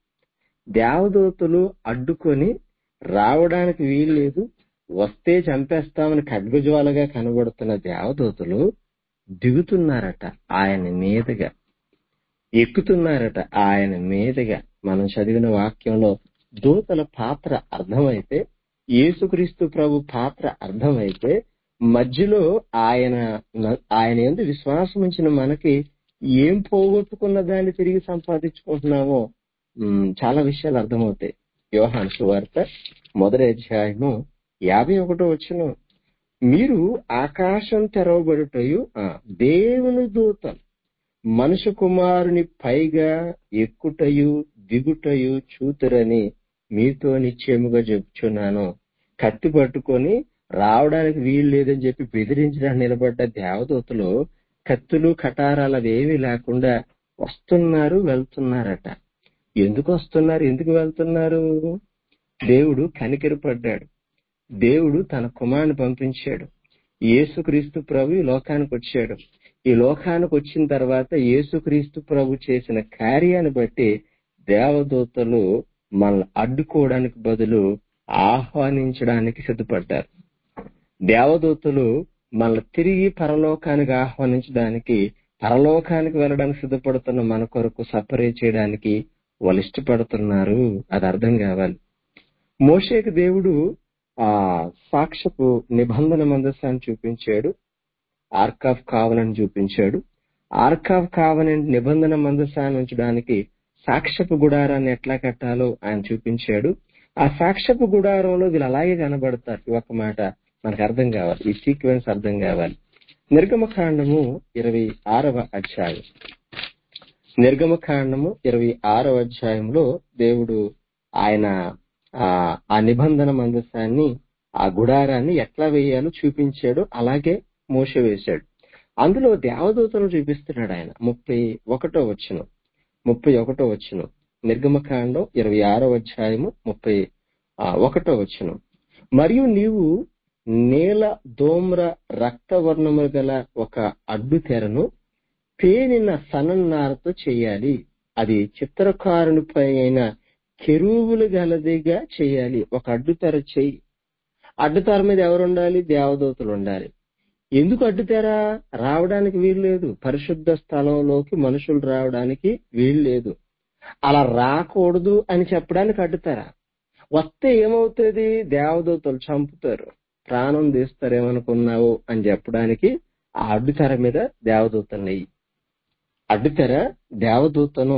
దేవదూతలు అడ్డుకొని రావడానికి వీల్లేదు వస్తే చంపేస్తామని ఖడ్గజ్వాలగా కనబడుతున్న దేవదూతలు దిగుతున్నారట ఆయన మీదుగా ఎక్కుతున్నారట ఆయన మీదుగా మనం చదివిన వాక్యంలో దూతల పాత్ర అర్థమైతే యేసుక్రీస్తు ప్రభు పాత్ర అర్థమైతే మధ్యలో ఆయన ఆయన ఎందు విశ్వాసం ఉంచిన మనకి ఏం పోగొట్టుకున్న దాన్ని తిరిగి సంపాదించుకుంటున్నామో ఉమ్, చాలా విషయాలు అర్థమవుతాయి యోహాను సువార్త మొదటి అధ్యాయము యాభై ఒకటో వచ్చిన మీరు ఆకాశం తెరవబడుటయు ఆ, దేవుని దూతలు మనుషు కుమారుని పైగా ఎక్కుటయు దిగుటయు చూతురని మీతో నిశ్చయముగా చెప్తున్నాను కత్తి పట్టుకొని రావడానికి వీలు లేదని చెప్పి బెదిరించడానికి నిలబడ్డ దేవదూతలు కత్తులు కటారాలు అవేమీ లేకుండా వస్తున్నారు వెళ్తున్నారట ఎందుకు వస్తున్నారు ఎందుకు వెళ్తున్నారు దేవుడు కనికరపడ్డాడు దేవుడు తన కుమారుని పంపించాడు యేసుక్రీస్తు ప్రభు ఈ లోకానికి వచ్చాడు ఈ లోకానికి వచ్చిన తర్వాత యేసుక్రీస్తు ప్రభు చేసిన కార్యాన్ని బట్టి దేవదూతలు మనల్ని అడ్డుకోవడానికి బదులు ఆహ్వానించడానికి సిద్ధపడ్డారు దేవదూతలు మనల్ని తిరిగి పరలోకానికి ఆహ్వానించడానికి పరలోకానికి వెళ్ళడానికి సిద్ధపడుతున్న మన కొరకు సపరేట్ చేయడానికి వాళ్ళు ఇష్టపడుతున్నారు అది అర్థం కావాలి మోషేకి దేవుడు ఆ సాక్షపు నిబంధన మందస్సాన్ని చూపించాడు ఆర్కాఫ్ కావాలని చూపించాడు ఆర్కాఫ్ కావాలని నిబంధన మందస్సాన్ని ఉంచడానికి సాక్ష్యపు గుడారాన్ని ఎట్లా కట్టాలో ఆయన చూపించాడు ఆ సాక్ష్యపు గుడారంలో వీళ్ళు అలాగే కనబడతారు ఈ ఒక్క మాట మనకు అర్థం కావాలి ఈ సీక్వెన్స్ అర్థం కావాలి నిర్గమకాండము ఇరవై ఆరవ అధ్యాయం నిర్గమకాండము ఇరవై ఆరవ అధ్యాయంలో దేవుడు ఆయన ఆ ఆ నిబంధన మందసాన్ని ఆ గుడారాన్ని ఎట్లా వేయాలో చూపించాడు అలాగే మోస వేశాడు అందులో దేవదూతను చూపిస్తున్నాడు ఆయన ముప్పై ఒకటో వచ్చును ముప్పై ఒకటో వచ్చును నిర్గమకాండం ఇరవై ఆరో అధ్యాయము ముప్పై ఆ, ఒకటో వచ్చును మరియు నీవు నీల దోమ్ర రక్తవర్ణము గల ఒక అడ్డు తెరను పేనిన సనన్నారతో చేయాలి అది చిత్రకారునిపై అయిన కెరూవులు గలదిగా చేయాలి ఒక అడ్డుతెర చెయ్యి అడ్డుతెర మీద ఎవరు ఉండాలి దేవదూతలు ఉండాలి ఎందుకు అడ్డుతెర రావడానికి వీలు లేదు పరిశుద్ధ స్థలంలోకి మనుషులు రావడానికి వీలు లేదు అలా రాకూడదు అని చెప్పడానికి అడ్డుతెర వస్తే ఏమవుతుంది దేవదూతలు చంపుతారు ప్రాణం తీస్తారేమనుకున్నావు అని చెప్పడానికి ఆ అడ్డుతెర మీద దేవదూతలు నెయ్యి అడ్డుతెర దేవదూతను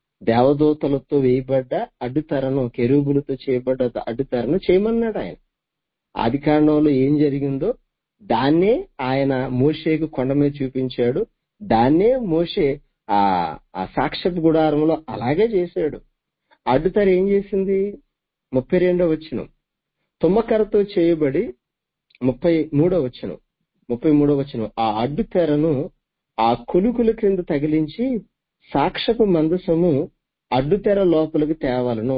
దేవదూతలతో వేయబడ్డ అడ్డుతెరను కెరూబులతో చేయబడ్డ అడ్డుతెరను చేయమన్నాడు ఆయన ఆది కాండంలో ఏం జరిగిందో దాన్నే ఆయన మోషేకు కొండ మీద చూపించాడు దాన్నే మోషే ఆ ఆ సాక్షపు గుడారంలో అలాగే చేశాడు అడ్డుతెర ఏం చేసింది ముప్పై రెండో వచ్చిన తుమ్మకరతో చేయబడి ముప్పై మూడో వచ్చిన ముప్పై మూడో వచ్చిన ఆ అడ్డు తెరను ఆ కొలుకుల క్రింద తగిలించి సాక్షపు మందసము అడ్డుతెర లోపలికి తేవాలను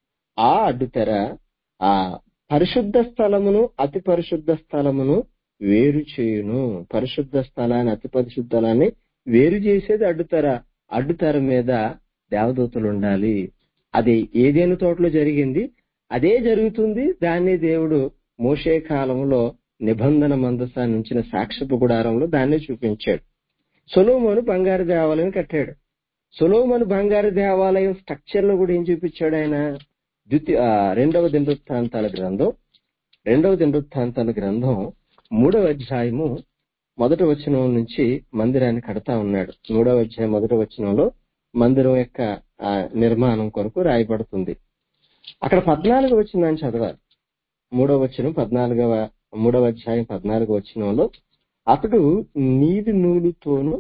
ఆ అడ్డుతెర ఆ పరిశుద్ధ స్థలమును అతి పరిశుద్ధ స్థలమును వేరు చేయును పరిశుద్ధ స్థలాన్ని అతి పరిశుద్ధాన్ని వేరు చేసేది అడ్డుతెర అడ్డుతెర మీద దేవదూతలు ఉండాలి అది ఏదేను తోటలో జరిగింది అదే జరుగుతుంది దాన్ని దేవుడు మోషే కాలంలో నిబంధన మందసాన్ని ఉంచిన సాక్షపు గుడారంలో దాన్ని చూపించాడు సొలోమోను బంగారు దేవాలయం కట్టాడు సొలోమోను బంగారు దేవాలయం స్ట్రక్చర్ లో కూడా ఏం చూపించాడు ఆయన ద్వితీయ ఆ, రెండవ దినవృత్తాంతాల గ్రంథం రెండవ దినవృత్తాంతాల గ్రంథం మూడవ అధ్యాయము మొదటి వచనం నుంచి మందిరాన్ని కడతా ఉన్నాడు మూడవ అధ్యాయం మొదటి వచనంలో మందిరం యొక్క ఆ, నిర్మాణం కొరకు రాయబడుతుంది అక్కడ పద్నాలుగు వచ్చిందని చదవాలి మూడవ వచనం పద్నాలుగవ మూడవ అధ్యాయం పద్నాలుగవ వచనంలో అతడు నీలి నూలుతోను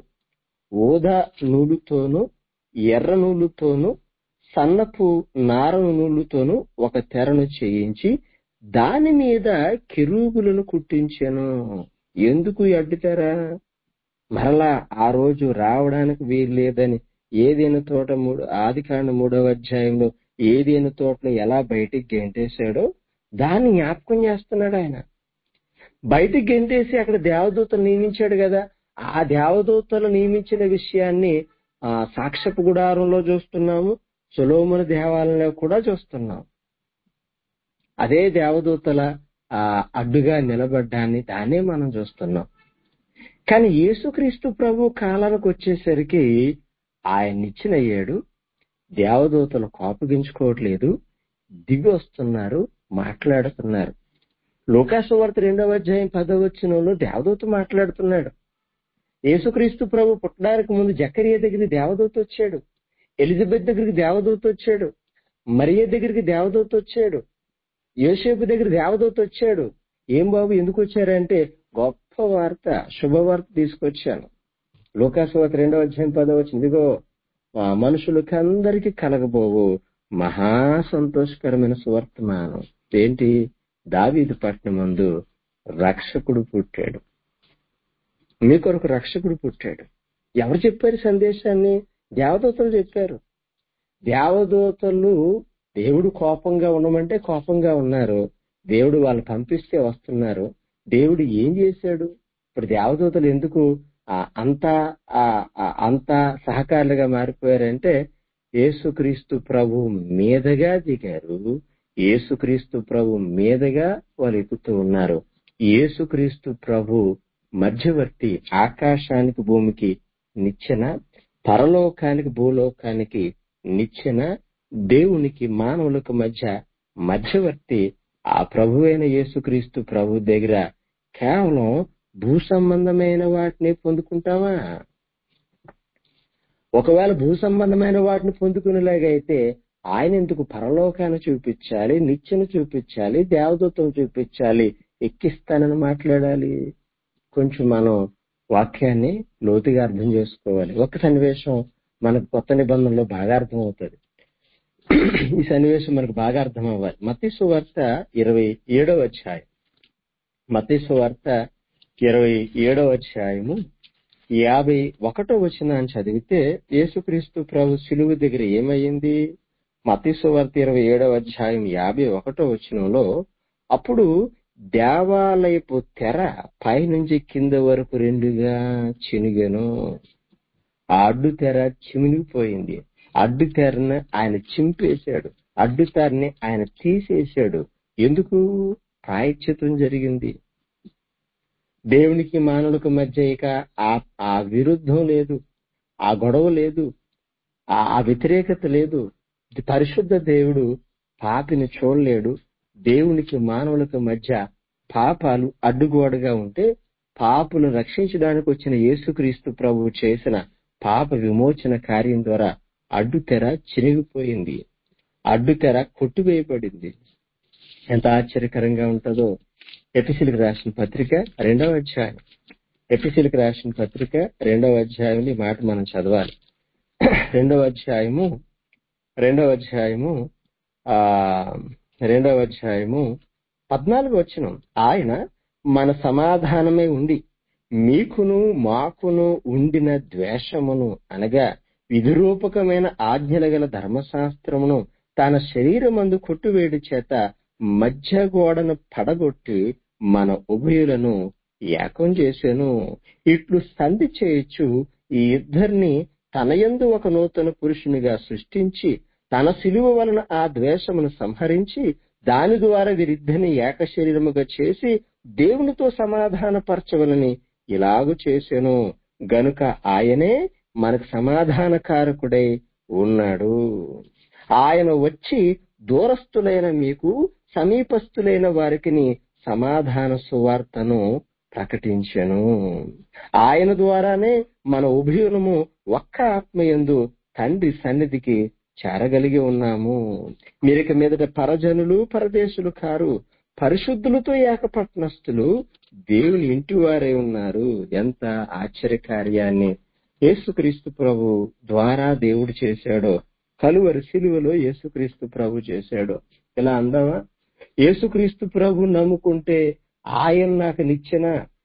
ఊదా నూలుతోను ఎర్ర నూలుతోను సన్నపు నారను నూలుతోను ఒక తెరను చేయించి దాని మీద కెరూబులను కుట్టించాను ఎందుకు ఈ అడ్డు తెర మరలా ఆ రోజు రావడానికి వీలు లేదని ఏదైనా తోట మూడు ఆది కాండ మూడవ అధ్యాయంలో ఏదైనా తోటలో ఎలా బయటికి గెంటేశాడో దాన్ని జ్ఞాపకం చేస్తున్నాడు ఆయన బయటికి గెంటేసి అక్కడ దేవదూతను నియమించాడు కదా ఆ దేవదూతలు నియమించిన విషయాన్ని ఆ సాక్ష్యపు గుడారంలో చూస్తున్నాము సులోమున దేవాలయంలో కూడా చూస్తున్నాం అదే దేవదూతల ఆ అడ్డుగా నిలబడ్డాన్ని దాన్నే మనం చూస్తున్నాం కానీ యేసుక్రీస్తు ప్రభు కాలానికి వచ్చేసరికి ఆయన ఇచ్చిన ఏడు దేవదూతలు కోపగించుకోవట్లేదు దిగి వస్తున్నారు మాట్లాడుతున్నారు లోకాసు వార్త రెండవ అధ్యాయం పదవ వచ్చినంలో దేవదూత మాట్లాడుతున్నాడు యేసుక్రీస్తు ప్రభు పుట్టడానికి ముందు జకరియా దగ్గరికి దేవదూత వచ్చాడు ఎలిజబెత్ దగ్గరికి దేవదూత వచ్చాడు మరియ దగ్గరికి దేవదూత వచ్చాడు యోసేపు దగ్గర దేవదూత వచ్చాడు ఏం బాబు ఎందుకు వచ్చారంటే గొప్ప వార్త శుభవార్త తీసుకొచ్చాను లోకాసు వార్త రెండవ అధ్యాయం పదవ వచ్చింది ఇదిగో ఆ మనుషులకి అందరికీ కలగబోవు మహా సంతోషకరమైన సువర్తమానం ఏంటి దావీదు పట్నం ముందు రక్షకుడు పుట్టాడు మీ కొరకు రక్షకుడు పుట్టాడు ఎవరు చెప్పారు ఈ సందేశాన్ని దేవదూతలు చెప్పారు దేవదూతలు దేవుడు కోపంగా ఉండమంటే కోపంగా ఉన్నారు దేవుడు వాళ్ళు పంపిస్తే వస్తున్నారు దేవుడు ఏం చేశాడు ఇప్పుడు దేవదూతలు ఎందుకు ఆ అంతా ఆ ఆ అంతా సహకారులుగా మారిపోయారంటే యేసుక్రీస్తు ప్రభు మీదగా దిగారు యేసుక్రీస్తు ప్రభు మీదగా వాళ్ళు ఎక్కుతూ ఉన్నారు యేసుక్రీస్తు ప్రభు మధ్యవర్తి ఆకాశానికి భూమికి నిచ్చెన పరలోకానికి భూలోకానికి నిచ్చెన దేవునికి మానవులకు మధ్య మధ్యవర్తి ఆ ప్రభువైన యేసుక్రీస్తు ప్రభు దగ్గర కేవలం భూ సంబంధమైన వాటిని పొందుకుంటామా ఒకవేళ భూ సంబంధమైన వాటిని పొందుకునేలాగైతే ఆయన ఎందుకు పరలోకాన్ని చూపించాలి నిచ్చెను చూపించాలి దేవదూతను చూపించాలి ఎక్కిస్తానని మాట్లాడాలి కొంచెం మనం వాక్యాన్ని లోతుగా అర్థం చేసుకోవాలి ఒక సన్నివేశం మనకు కొత్త నిబంధనలో బాగా అర్థం అవుతుంది ఈ సన్నివేశం మనకు బాగా అర్థం అవ్వాలి మతీసు వార్త ఇరవై ఏడవ అధ్యాయం మతీసు వార్త ఇరవై ఏడవ అధ్యాయము యాభై ఒకటో వచ్చిన చదివితే యేసుక్రీస్తు ప్రభు సిలువు దగ్గర ఏమయ్యింది మతీసు వార్త ఇరవై ఏడవ అధ్యాయం యాభై ఒకటో వచనంలో అప్పుడు దేవాలయపు తెర పైనుంచి కింద వరకు రెండుగా చినిగను ఆ అడ్డు తెర చిమినిగిపోయింది అడ్డు తెరను ఆయన చింపేశాడు అడ్డు తెరని ఆయన తీసేశాడు ఎందుకు ప్రాయశ్చితం జరిగింది దేవునికి మానవులకు మధ్య ఇక ఆ ఆ విరుద్ధం లేదు ఆ గొడవ లేదు ఆ ఆ వ్యతిరేకత లేదు పరిశుద్ధ దేవుడు పాపిని చూడలేడు దేవునికి మానవులకు మధ్య పాపాలు అడ్డుగోడగా ఉంటే పాపులు రక్షించడానికి వచ్చిన యేసుక్రీస్తు ప్రభువు చేసిన పాప విమోచన కార్యం ద్వారా అడ్డుతెర చిరిగిపోయింది అడ్డుతెర కొట్టివేయబడింది ఎంత ఆశ్చర్యకరంగా ఉంటుందో ఎపిసిలికి రాసిన పత్రిక రెండవ అధ్యాయం ఎపిసిలికి రాసిన పత్రిక రెండవ అధ్యాయం ఈ మాట మనం చదవాలి రెండవ అధ్యాయము రెండవ అధ్యాయము ఆ రెండవ అధ్యాయము పద్నాలుగు వచ్చిన ఆయన మన సమాధానమే ఉండి మీకును మాకును ఉండిన ద్వేషమును అనగా విధిరూపకమైన ఆజ్ఞల గల ధర్మశాస్త్రమును తన శరీరమందు కొట్టువేడి చేత మధ్య గోడను పడగొట్టి మన ఉభయులను ఏకం చేశాను ఇట్లు సంధి చేయొచ్చు ఈ ఇద్దరిని తనయందు ఒక నూతన పురుషునిగా సృష్టించి తన సిలువ వలన ఆ ద్వేషమును సంహరించి దాని ద్వారా వీరిద్దరిని ఏక శరీరముగా చేసి దేవునితో సమాధానపరచవలని ఇలాగు చేశాను గనుక ఆయనే మనకు సమాధానకారకుడై ఉన్నాడు ఆయన వచ్చి దూరస్తులైన మీకు సమీపస్తులైన వారికి సమాధాన సువార్తను ప్రకటించెను ఆయన ద్వారానే మన ఉభయులము ఒక్క ఆత్మయందు తండ్రి సన్నిధికి చేరగలిగి ఉన్నాము మీరిక మీదట పరజనులు పరదేశులు కారు పరిశుద్ధులతో ఏకపట్నస్తులు దేవుని ఇంటి వారే ఉన్నారు ఎంత ఆశ్చర్యకార్యాన్ని యేసుక్రీస్తు ప్రభు ద్వారా దేవుడు చేశాడో కలువరి సిలువలో యేసుక్రీస్తు ప్రభు చేశాడో ఇలా అందామా యేసుక్రీస్తు ప్రభు నమ్ముకుంటే ఆయన నాకు నిచ్చెన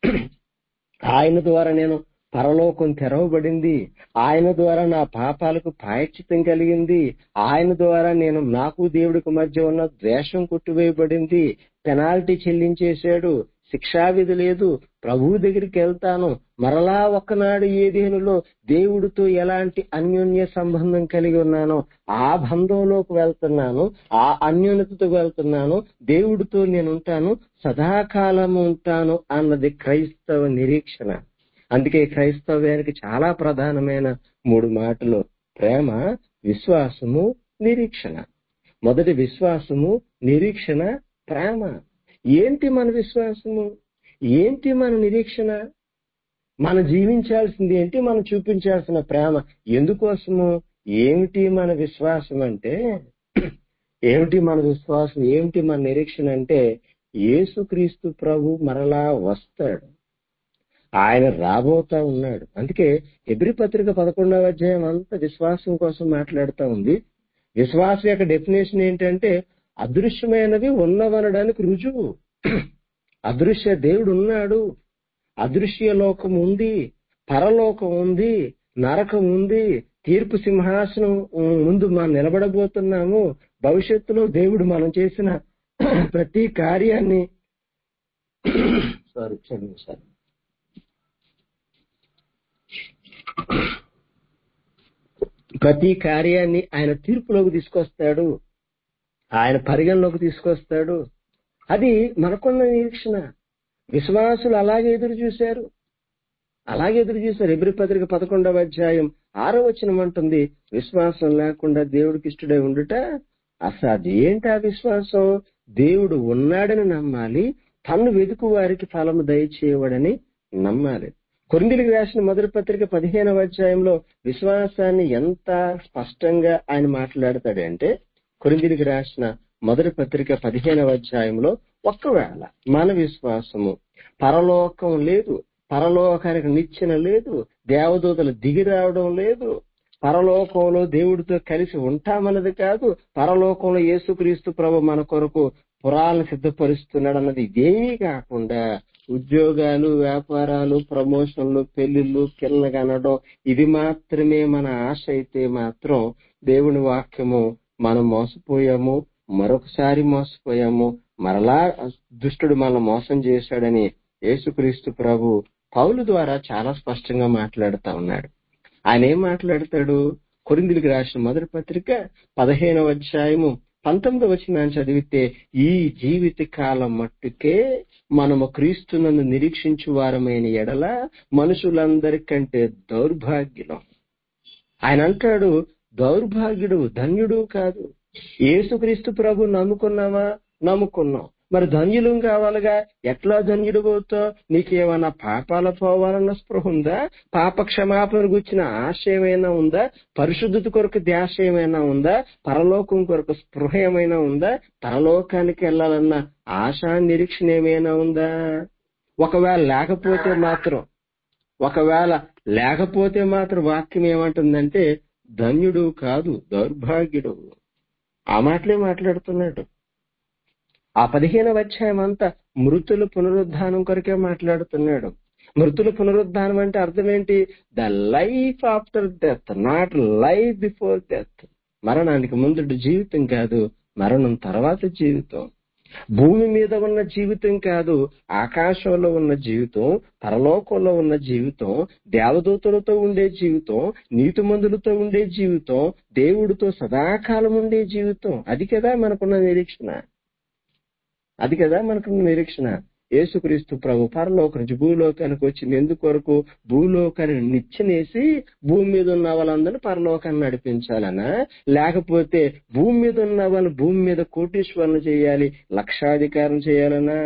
ఆయన ద్వారా నేను పరలోకం తెరవబడింది ఆయన ద్వారా నా పాపాలకు ప్రాయశ్చితం కలిగింది ఆయన ద్వారా నేను నాకు దేవుడికి మధ్య ఉన్న ద్వేషం కొట్టివేయబడింది పెనాల్టీ చెల్లించేశాడు శిక్షావిధి లేదు ప్రభువు దగ్గరికి వెళ్తాను మరలా ఒకనాడు ఏదేనులో దేవుడితో ఎలాంటి అన్యోన్య సంబంధం కలిగి ఉన్నానో ఆ బంధంలోకి వెళ్తున్నాను ఆ అన్యోన్యతతో వెళ్తున్నాను దేవుడితో నేను ఉంటాను సదాకాలము ఉంటాను అన్నది క్రైస్తవ నిరీక్షణ అందుకే క్రైస్తవ్యానికి చాలా ప్రధానమైన మూడు మాటలు ప్రేమ విశ్వాసము నిరీక్షణ మొదటి విశ్వాసము నిరీక్షణ ప్రేమ ఏంటి మన విశ్వాసము ఏంటి మన నిరీక్షణ మనం జీవించాల్సింది ఏంటి మనం చూపించాల్సిన ప్రేమ ఎందుకోసము ఏమిటి మన విశ్వాసం అంటే ఏమిటి మన విశ్వాసం ఏమిటి మన నిరీక్షణ అంటే యేసుక్రీస్తు ప్రభు మరలా వస్తాడు ఆయన రాబోతా ఉన్నాడు అందుకే ఎబ్రి పత్రిక పదకొండవ అధ్యాయం అంతా విశ్వాసం కోసం మాట్లాడుతూ ఉంది విశ్వాసం యొక్క డెఫినేషన్ ఏంటంటే అదృశ్యమైనవి ఉన్నవనడానికి రుజువు అదృశ్య దేవుడు ఉన్నాడు అదృశ్య లోకం ఉంది పరలోకం ఉంది నరకం ఉంది తీర్పు సింహాసనం ముందు మనం నిలబడబోతున్నాము భవిష్యత్తులో దేవుడు మనం చేసిన ప్రతి కార్యాన్ని సారీ క్షమించాలి ప్రతి కార్యాన్ని ఆయన తీర్పులోకి తీసుకొస్తాడు ఆయన పరిగణలోకి తీసుకొస్తాడు అది మనకున్న నిరీక్షణ విశ్వాసులు అలాగే ఎదురు చూశారు అలాగే ఎదురు చూశారు ఎబ్రి పత్రిక పదకొండవ అధ్యాయం ఆరో వచనం అంటుంది విశ్వాసం లేకుండా దేవుడికి ఇష్టడై ఉండుట అసాధ్యం ఏంటి ఆ విశ్వాసం దేవుడు ఉన్నాడని నమ్మాలి తన్ను వెతుకు వారికి ఫలము దయచేయవడని నమ్మాలి కొరిందిలికి రాసిన మొదటి పత్రిక పదిహేనవ అధ్యాయంలో విశ్వాసాన్ని ఎంత స్పష్టంగా ఆయన మాట్లాడతాడంటే కొరిందిలికి రాసిన మొదటి పత్రిక పదిహేనవ అధ్యాయంలో ఒక్కవేళ మన విశ్వాసము పరలోకం లేదు పరలోకానికి నిచ్చెన లేదు దేవదూతలు దిగి రావడం లేదు పరలోకంలో దేవుడితో కలిసి ఉంటామన్నది కాదు పరలోకంలో యేసుక్రీస్తు ప్రభు మన కొరకు పురాలను సిద్ధపరుస్తున్నాడు అన్నది ఇదేమీ కాకుండా ఉద్యోగాలు వ్యాపారాలు ప్రమోషన్లు పెళ్లిళ్ళు పిల్లలు కనడం ఇది మాత్రమే మన ఆశ అయితే మాత్రం దేవుని వాక్యము మనం మోసపోయాము మరొకసారి మోసపోయాము మరలా దుష్టుడు మనల్ని మోసం చేశాడని యేసుక్రీస్తు ప్రభు పౌలు ద్వారా చాలా స్పష్టంగా మాట్లాడుతా ఉన్నాడు ఆయన ఏం మాట్లాడతాడు కొరిందులకు రాసిన మొదటి పత్రిక పదిహేనవ అధ్యాయము పంతొమ్మిది వచ్చిన చదివితే ఈ జీవిత కాలం మట్టుకే మనము క్రీస్తునందు నిరీక్షించు వారమైన ఎడల మనుషులందరికంటే దౌర్భాగ్యులం ఆయన అంటాడు దౌర్భాగ్యుడు ధన్యుడు కాదు యేసుక్రీస్తు ప్రభు నమ్ముకున్నావా నమ్ముకున్నాం మరి ధన్యులు కావాలిగా ఎట్లా ధన్యుడు పోతావు నీకేమన్నా పాపాల పోవాలన్న స్పృహ ఉందా పాప క్షమాపణ గుర్చిన ఆశ ఏమైనా ఉందా పరిశుద్ధత కొరకు ధ్యాస ఏమైనా ఉందా పరలోకం కొరకు స్పృహ ఏమైనా ఉందా పరలోకానికి వెళ్ళాలన్న ఆశా నిరీక్షణ ఏమైనా ఉందా ఒకవేళ లేకపోతే మాత్రం ఒకవేళ లేకపోతే మాత్రం వాక్యం ఏమంటుందంటే ధన్యుడు కాదు దౌర్భాగ్యుడు ఆ మాటలే మాట్లాడుతున్నాడు ఆ పదిహేనవ అధ్యాయం అంతా మృతుల పునరుద్ధానం కొరకే మాట్లాడుతున్నాడు మృతుల పునరుద్ధానం అంటే అర్థం ఏంటి the life after death not life before death మరణానికి ముందు జీవితం కాదు మరణం తర్వాత జీవితం భూమి మీద ఉన్న జీవితం కాదు ఆకాశంలో ఉన్న జీవితం పరలోకంలో ఉన్న జీవితం దేవదూతలతో ఉండే జీవితం నీతిమందులతో ఉండే జీవితం దేవుడితో సదాకాలం ఉండే జీవితం అది కదా మనకున్న నిరీక్షణ అది కదా మనకున్న నిరీక్షణ యేసుక్రీస్తు ప్రభు పరలోక నుంచి భూలోకానికి వచ్చింది ఎందుకొరకు భూలోకాన్ని నిచ్చెనేసి భూమి మీద ఉన్న వాళ్ళందరినీ పరలోకాన్ని నడిపించాలనా లేకపోతే భూమి మీద ఉన్న వాళ్ళు భూమి మీద కోటీశ్వరులు చేయాలి లక్షాధికారం చేయాలనా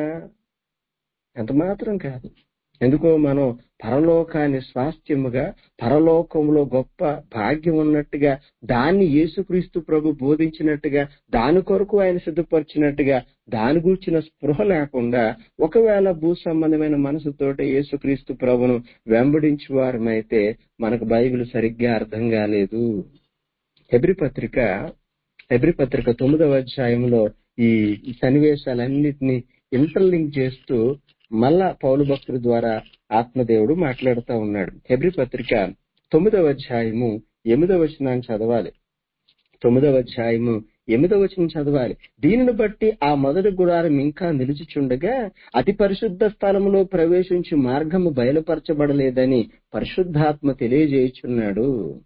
ఎంత మాత్రం కాదు ఎందుకో మనం పరలోకాన్ని స్వాస్థ్యముగా పరలోకంలో గొప్ప భాగ్యం ఉన్నట్టుగా దాన్ని యేసుక్రీస్తు ప్రభు బోధించినట్టుగా దాని కొరకు ఆయన సిద్ధపరిచినట్టుగా దాని గూర్చిన స్పృహ లేకుండా ఒకవేళ భూ సంబంధమైన మనసుతోటి యేసుక్రీస్తు ప్రభును వెంబడించి వారమైతే మనకు బైబిల్ సరిగ్గా అర్థం కాలేదు హెబ్రి పత్రిక హెబ్రి పత్రిక తొమ్మిదవ అధ్యాయంలో ఈ సన్నివేశాలన్నిటినీ ఇంటర్లింక్ చేస్తూ మళ్ళా పౌలు భక్తుల ద్వారా ఆత్మదేవుడు మాట్లాడుతూ ఉన్నాడు హెబ్రి పత్రిక తొమ్మిదవ అధ్యాయము ఎనిమిదవ వచనాన్ని చదవాలి తొమ్మిదవ అధ్యాయము ఎనిమిదో వచనం చదవాలి దీనిని బట్టి ఆ మొదటి గుడారం ఇంకా నిలిచిచుండగా అతి పరిశుద్ధ స్థలములో ప్రవేశించి మార్గము బయలుపరచబడలేదని పరిశుద్ధాత్మ తెలియజేయుచున్నాడు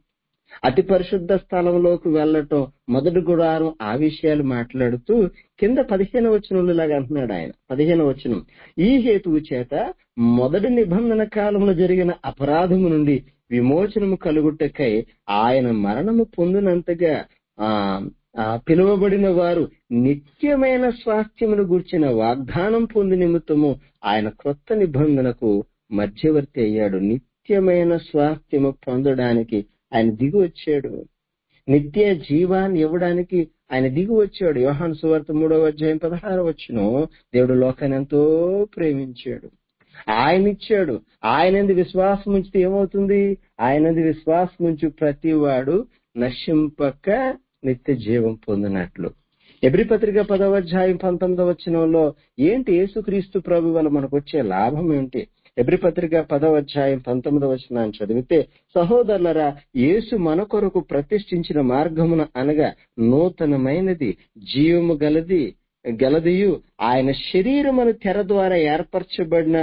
అతి పరిశుద్ధ స్థలంలోకి వెళ్ళటం మొదటి గుడారం ఆ విషయాలు మాట్లాడుతూ కింద పదిహేను వచనంలో లాగా అంటున్నాడు ఆయన పదిహేను వచనం ఈ హేతువు చేత మొదటి నిబంధన కాలంలో జరిగిన అపరాధము నుండి విమోచనము కలుగుటకై ఆయన మరణము పొందినంతగా ఆ ఆ పిలువబడిన వారు నిత్యమైన స్వాస్థ్యమును గూర్చిన వాగ్దానం పొంది నిమిత్తము ఆయన క్రొత్త నిబంధనకు మధ్యవర్తి అయ్యాడు నిత్యమైన స్వాస్థ్యము పొందడానికి ఆయన దిగి వచ్చాడు నిత్య జీవాన్ని ఇవ్వడానికి ఆయన దిగి వచ్చాడు యోహాను సువార్త మూడవ అధ్యాయం పదహారు వచ్చును దేవుడు లోకాన్ని ఎంతో ప్రేమించాడు ఆయన ఇచ్చాడు ఆయనంది విశ్వాసం ఉంచితే ఏమవుతుంది ఆయనది విశ్వాసం ఉంచు ప్రతివాడు నశింపక నిత్య జీవం పొందినట్లు ఎబ్రి పత్రిక పదవ అధ్యాయం పంతొమ్మిదవ వచనంలో ఏంటి యేసుక్రీస్తు ప్రభు వల్ల మనకు వచ్చే లాభం ఏంటి ఎబ్రి పత్రిక పదవ అధ్యాయం పంతొమ్మిదవ వచనాన్ని చదివితే సహోదరులరా యేసు మన కొరకు ప్రతిష్ఠించిన మార్గమున అనగా నూతనమైనది జీవము గలది గలదియు ఆయన శరీరమును తెర ద్వారా ఏర్పరచబడిన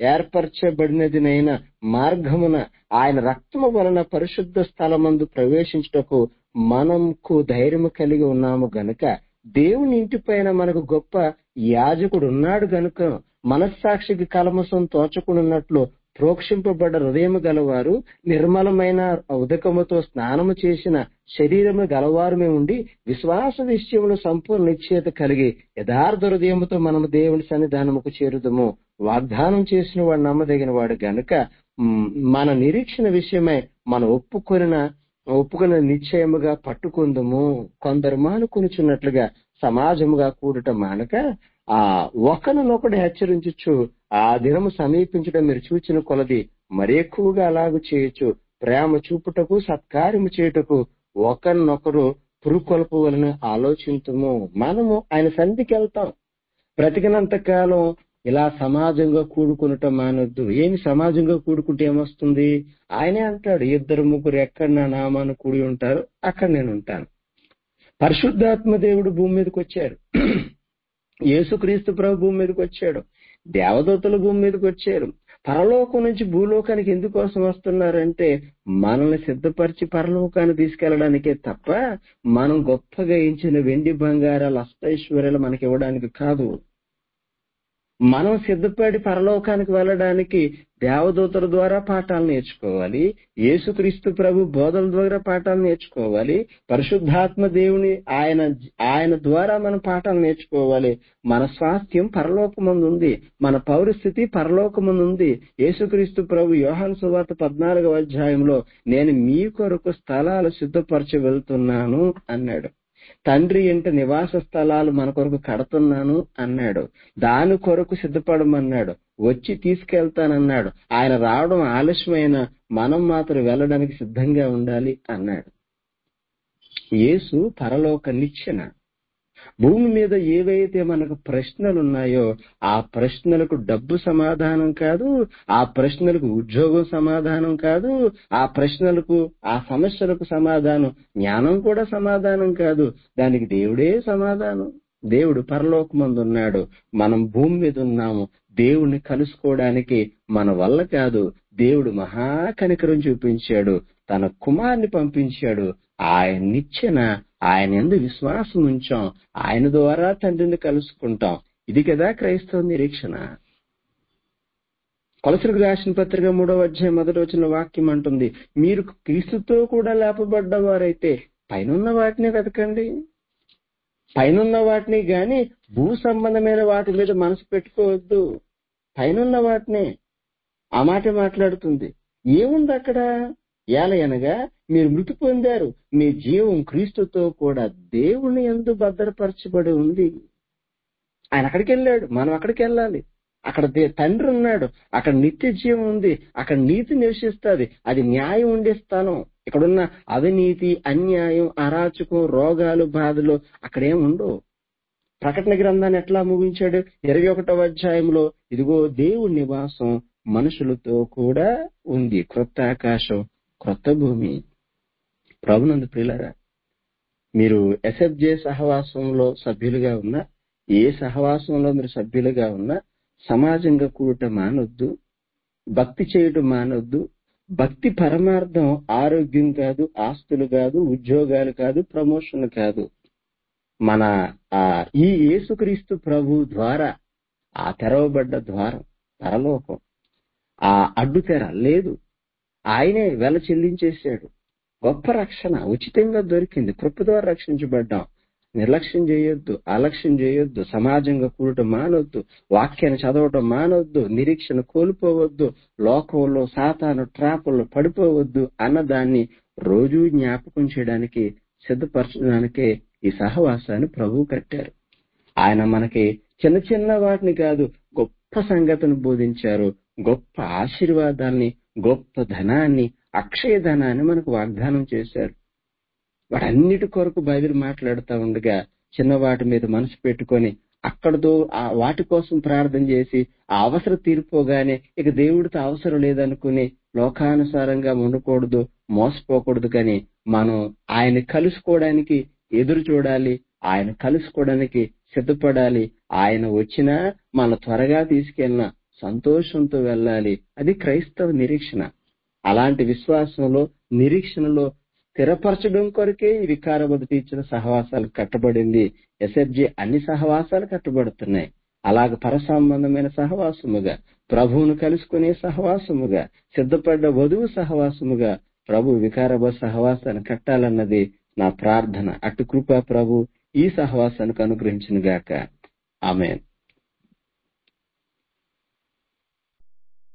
ఏర్పరచబడినదినైన మార్గమున ఆయన రక్తము వలన పరిశుద్ధ స్థలమందు ప్రవేశించుటకు మనకు ధైర్యము కలిగి ఉన్నాము గనుక దేవుని ఇంటిపైన మనకు గొప్ప యాజకుడు ఉన్నాడు గనుక మనస్సాక్షికి కలమసం తోచకున్నట్లు ప్రోక్షింపబడ్డ హృదయము గలవారు నిర్మలమైన ఉదకముతో స్నానము చేసిన శరీరము గలవారమే ఉండి విశ్వాస విషయంలో సంపూర్ణ నిశ్చయత కలిగి యథార్థ హృదయముతో మనము దేవుని సన్నిధానముకు చేరుదము వాగ్దానం చేసిన వాడు నమ్మదగిన వాడు గనుక మ్, మన నిరీక్షణ విషయమై మనం ఒప్పుకొనిన ఒప్పుకున్న నిశ్చయముగా పట్టుకుందుము కొందరు మానుకొనుచున్నట్లుగా సమాజముగా కూడటం మానక ఆ ఒకరినొకడు హెచ్చరించచ్చు ఆ దినము సమీపించడం మీరు చూచిన కొలది మరెక్కువగా అలాగు చేయొచ్చు ప్రేమ చూపుటకు సత్కార్యము చేయుటకు ఒకరినొకరు పురుకొల్పు వలన ఆలోచించము మనము ఆయన సంధికి వెళ్తాం బ్రతికినంత కాలం ఇలా సమాజంగా కూడుకునటం మానొద్దు ఏమి సమాజంగా కూడుకుంటే ఏమొస్తుంది ఆయనే అంటాడు ఇద్దరు ముగ్గురు ఎక్కడ నా నామాను కూడి ఉంటారు అక్కడ నేను ఉంటాను పరిశుద్ధాత్మ దేవుడు భూమి మీదకి వచ్చారు యేసుక్రీస్తు ప్రభు భూమి మీదకి వచ్చాడు దేవదూతలు భూమి మీదకి వచ్చారు పరలోకం నుంచి భూలోకానికి ఎందుకోసం వస్తున్నారంటే మనల్ని సిద్ధపరిచి పరలోకాన్ని తీసుకెళ్లడానికే తప్ప మనం గొప్పగా ఇచ్చిన వెండి బంగారాలు అష్టైశ్వర్యాలు మనకి ఇవ్వడానికి కాదు మనం సిద్ధపడి పరలోకానికి వెళ్ళడానికి దేవదూతల ద్వారా పాఠాలు నేర్చుకోవాలి యేసుక్రీస్తు ప్రభు బోధల ద్వారా పాఠాలు నేర్చుకోవాలి పరిశుద్ధాత్మ దేవుని ఆయన ఆయన ద్వారా మనం పాఠాలు నేర్చుకోవాలి మన స్వాస్థ్యం పరలోకమందు ఉంది మన పౌరస్థితి పరలోకమందు ఉంది యేసుక్రీస్తు ప్రభు యోహాన్ సువార్త పద్నాలుగవ అధ్యాయంలో నేను మీ కొరకు స్థలాలు సిద్ధపరచ వెళ్తున్నాను అన్నాడు తండ్రి ఇంట నివాస స్థలాలు మన కొరకు కడుతున్నాను అన్నాడు దాని కొరకు సిద్ధపడమన్నాడు వచ్చి తీసుకెళ్తానన్నాడు ఆయన రావడం ఆలస్యమైన మనం మాత్రం వెళ్ళడానికి సిద్ధంగా ఉండాలి అన్నాడు యేసు పరలోక నిచ్చెన భూమి మీద ఏవైతే మనకు ప్రశ్నలు ఉన్నాయో ఆ ప్రశ్నలకు డబ్బు సమాధానం కాదు ఆ ప్రశ్నలకు ఉద్యోగం సమాధానం కాదు ఆ ప్రశ్నలకు ఆ సమస్యలకు సమాధానం జ్ఞానం కూడా సమాధానం కాదు దానికి దేవుడే సమాధానం దేవుడు పరలోకమందు ఉన్నాడు మనం భూమి మీద ఉన్నాము దేవుణ్ణి కలుసుకోవడానికి మన వల్ల కాదు దేవుడు మహాకనికరం చూపించాడు తన కుమార్ని పంపించాడు ఆయన నిచ్చెన ఆయన ఎందు విశ్వాసం ఉంచాం ఆయన ద్వారా తండ్రిని కలుసుకుంటాం ఇది కదా క్రైస్తవ నిరీక్షణ కొలసలకు రాసిన పత్రిక మూడవ అధ్యాయం మొదటి వచ్చిన వాక్యం అంటుంది మీరు క్రీస్తుతో కూడా లేపబడ్డవారైతే పైనున్న వాటిని వెతకండి పైనున్న వాటిని గాని భూ సంబంధమైన వాటి మీద మనసు పెట్టుకోవద్దు పైనున్న వాటిని ఆ మాట మాట్లాడుతుంది ఏముంది అక్కడ ఏలయనగా మీరు మృతి పొందారు మీ జీవం క్రీస్తుతో కూడా దేవుని ఎందు భద్రపరచబడి ఉంది ఆయన అక్కడికి వెళ్ళాడు మనం అక్కడికి వెళ్ళాలి అక్కడ దే- తండ్రి ఉన్నాడు అక్కడ నిత్య జీవం ఉంది అక్కడ నీతి నివసిస్తుంది అది న్యాయం ఉండే స్థలం ఇక్కడున్న అవినీతి అన్యాయం అరాచకం రోగాలు బాధలు అక్కడేం ఉండవు ప్రకటన గ్రంథాన్ని ఎట్లా ముగించాడు ఇరవై ఒకటవ అధ్యాయంలో ఇదిగో దేవుడి నివాసం మనుషులతో కూడా ఉంది క్రొత్త ఆకాశం క్రొత్త భూమి ప్రభునందు ప్రియులరా మీరు ఎస్ఎఫ్జే సహవాసంలో సభ్యులుగా ఉన్నా ఏ సహవాసంలో మీరు సభ్యులుగా ఉన్నా సమాజంగా కూడటం మానొద్దు భక్తి చేయటం మానొద్దు భక్తి పరమార్థం ఆరోగ్యం కాదు ఆస్తులు కాదు ఉద్యోగాలు కాదు ప్రమోషన్ కాదు మన ఆ ఈ యేసుక్రీస్తు ప్రభు ద్వారా ఆ తెరవబడ్డ ద్వారం పరలోకం ఆ అడ్డు తెర లేదు ఆయనే వెల చెల్లించేశాడు గొప్ప రక్షణ ఉచితంగా దొరికింది కృప ద్వారా రక్షించబడ్డాం నిర్లక్ష్యం చేయొద్దు అలక్ష్యం చేయొద్దు సమాజంగా కూడటం మానొద్దు వాక్యాన్ని చదవటం మానొద్దు నిరీక్షణ కోల్పోవద్దు లోకంలో సాతాను ట్రాపుల్లో పడిపోవద్దు అన్న దాన్ని రోజూ జ్ఞాపకం చేయడానికి సిద్ధపరచడానికే ఈ సహవాసాన్ని ప్రభు కట్టారు ఆయన మనకి చిన్న చిన్న వాటిని కాదు గొప్ప సంగతిని బోధించారు గొప్ప ఆశీర్వాదాల్ని గొప్ప ధనాన్ని అక్షయ ధనాన్ని మనకు వాగ్దానం చేశారు వాటన్నిటి కొరకు బైబిల్ మాట్లాడుతూ ఉండగా చిన్న వాటి మీద మనసు పెట్టుకొని అక్కడతో ఆ వాటి కోసం ప్రార్థన చేసి ఆ అవసరం తీరిపోగానే ఇక దేవుడితో అవసరం లేదనుకుని లోకానుసారంగా ఉండకూడదు మోసపోకూడదు కానీ మనం ఆయన కలుసుకోవడానికి ఎదురు చూడాలి ఆయన కలుసుకోవడానికి సిద్ధపడాలి ఆయన వచ్చినా మన త్వరగా తీసుకెళ్ళిన సంతోషంతో వెళ్ళాలి అది క్రైస్తవ నిరీక్షణ అలాంటి విశ్వాసంలో నిరీక్షణలో స్థిరపరచడం కొరకే ఈ వికారబద్ధ టీచర్ సహవాసాలు కట్టబడింది ఎస్ఎఫ్జి అన్ని సహవాసాలు కట్టబడుతున్నాయి అలాగ పరసంబంధమైన సహవాసముగా ప్రభువును కలుసుకునే సహవాసముగా సిద్ధపడ్డ వధువు సహవాసముగా ప్రభు వికారబ సహవాసాన్ని కట్టాలన్నది నా ప్రార్థన అటు కృప ప్రభు ఈ సహవాసానికి అనుగ్రహించిన గాక ఆమెన్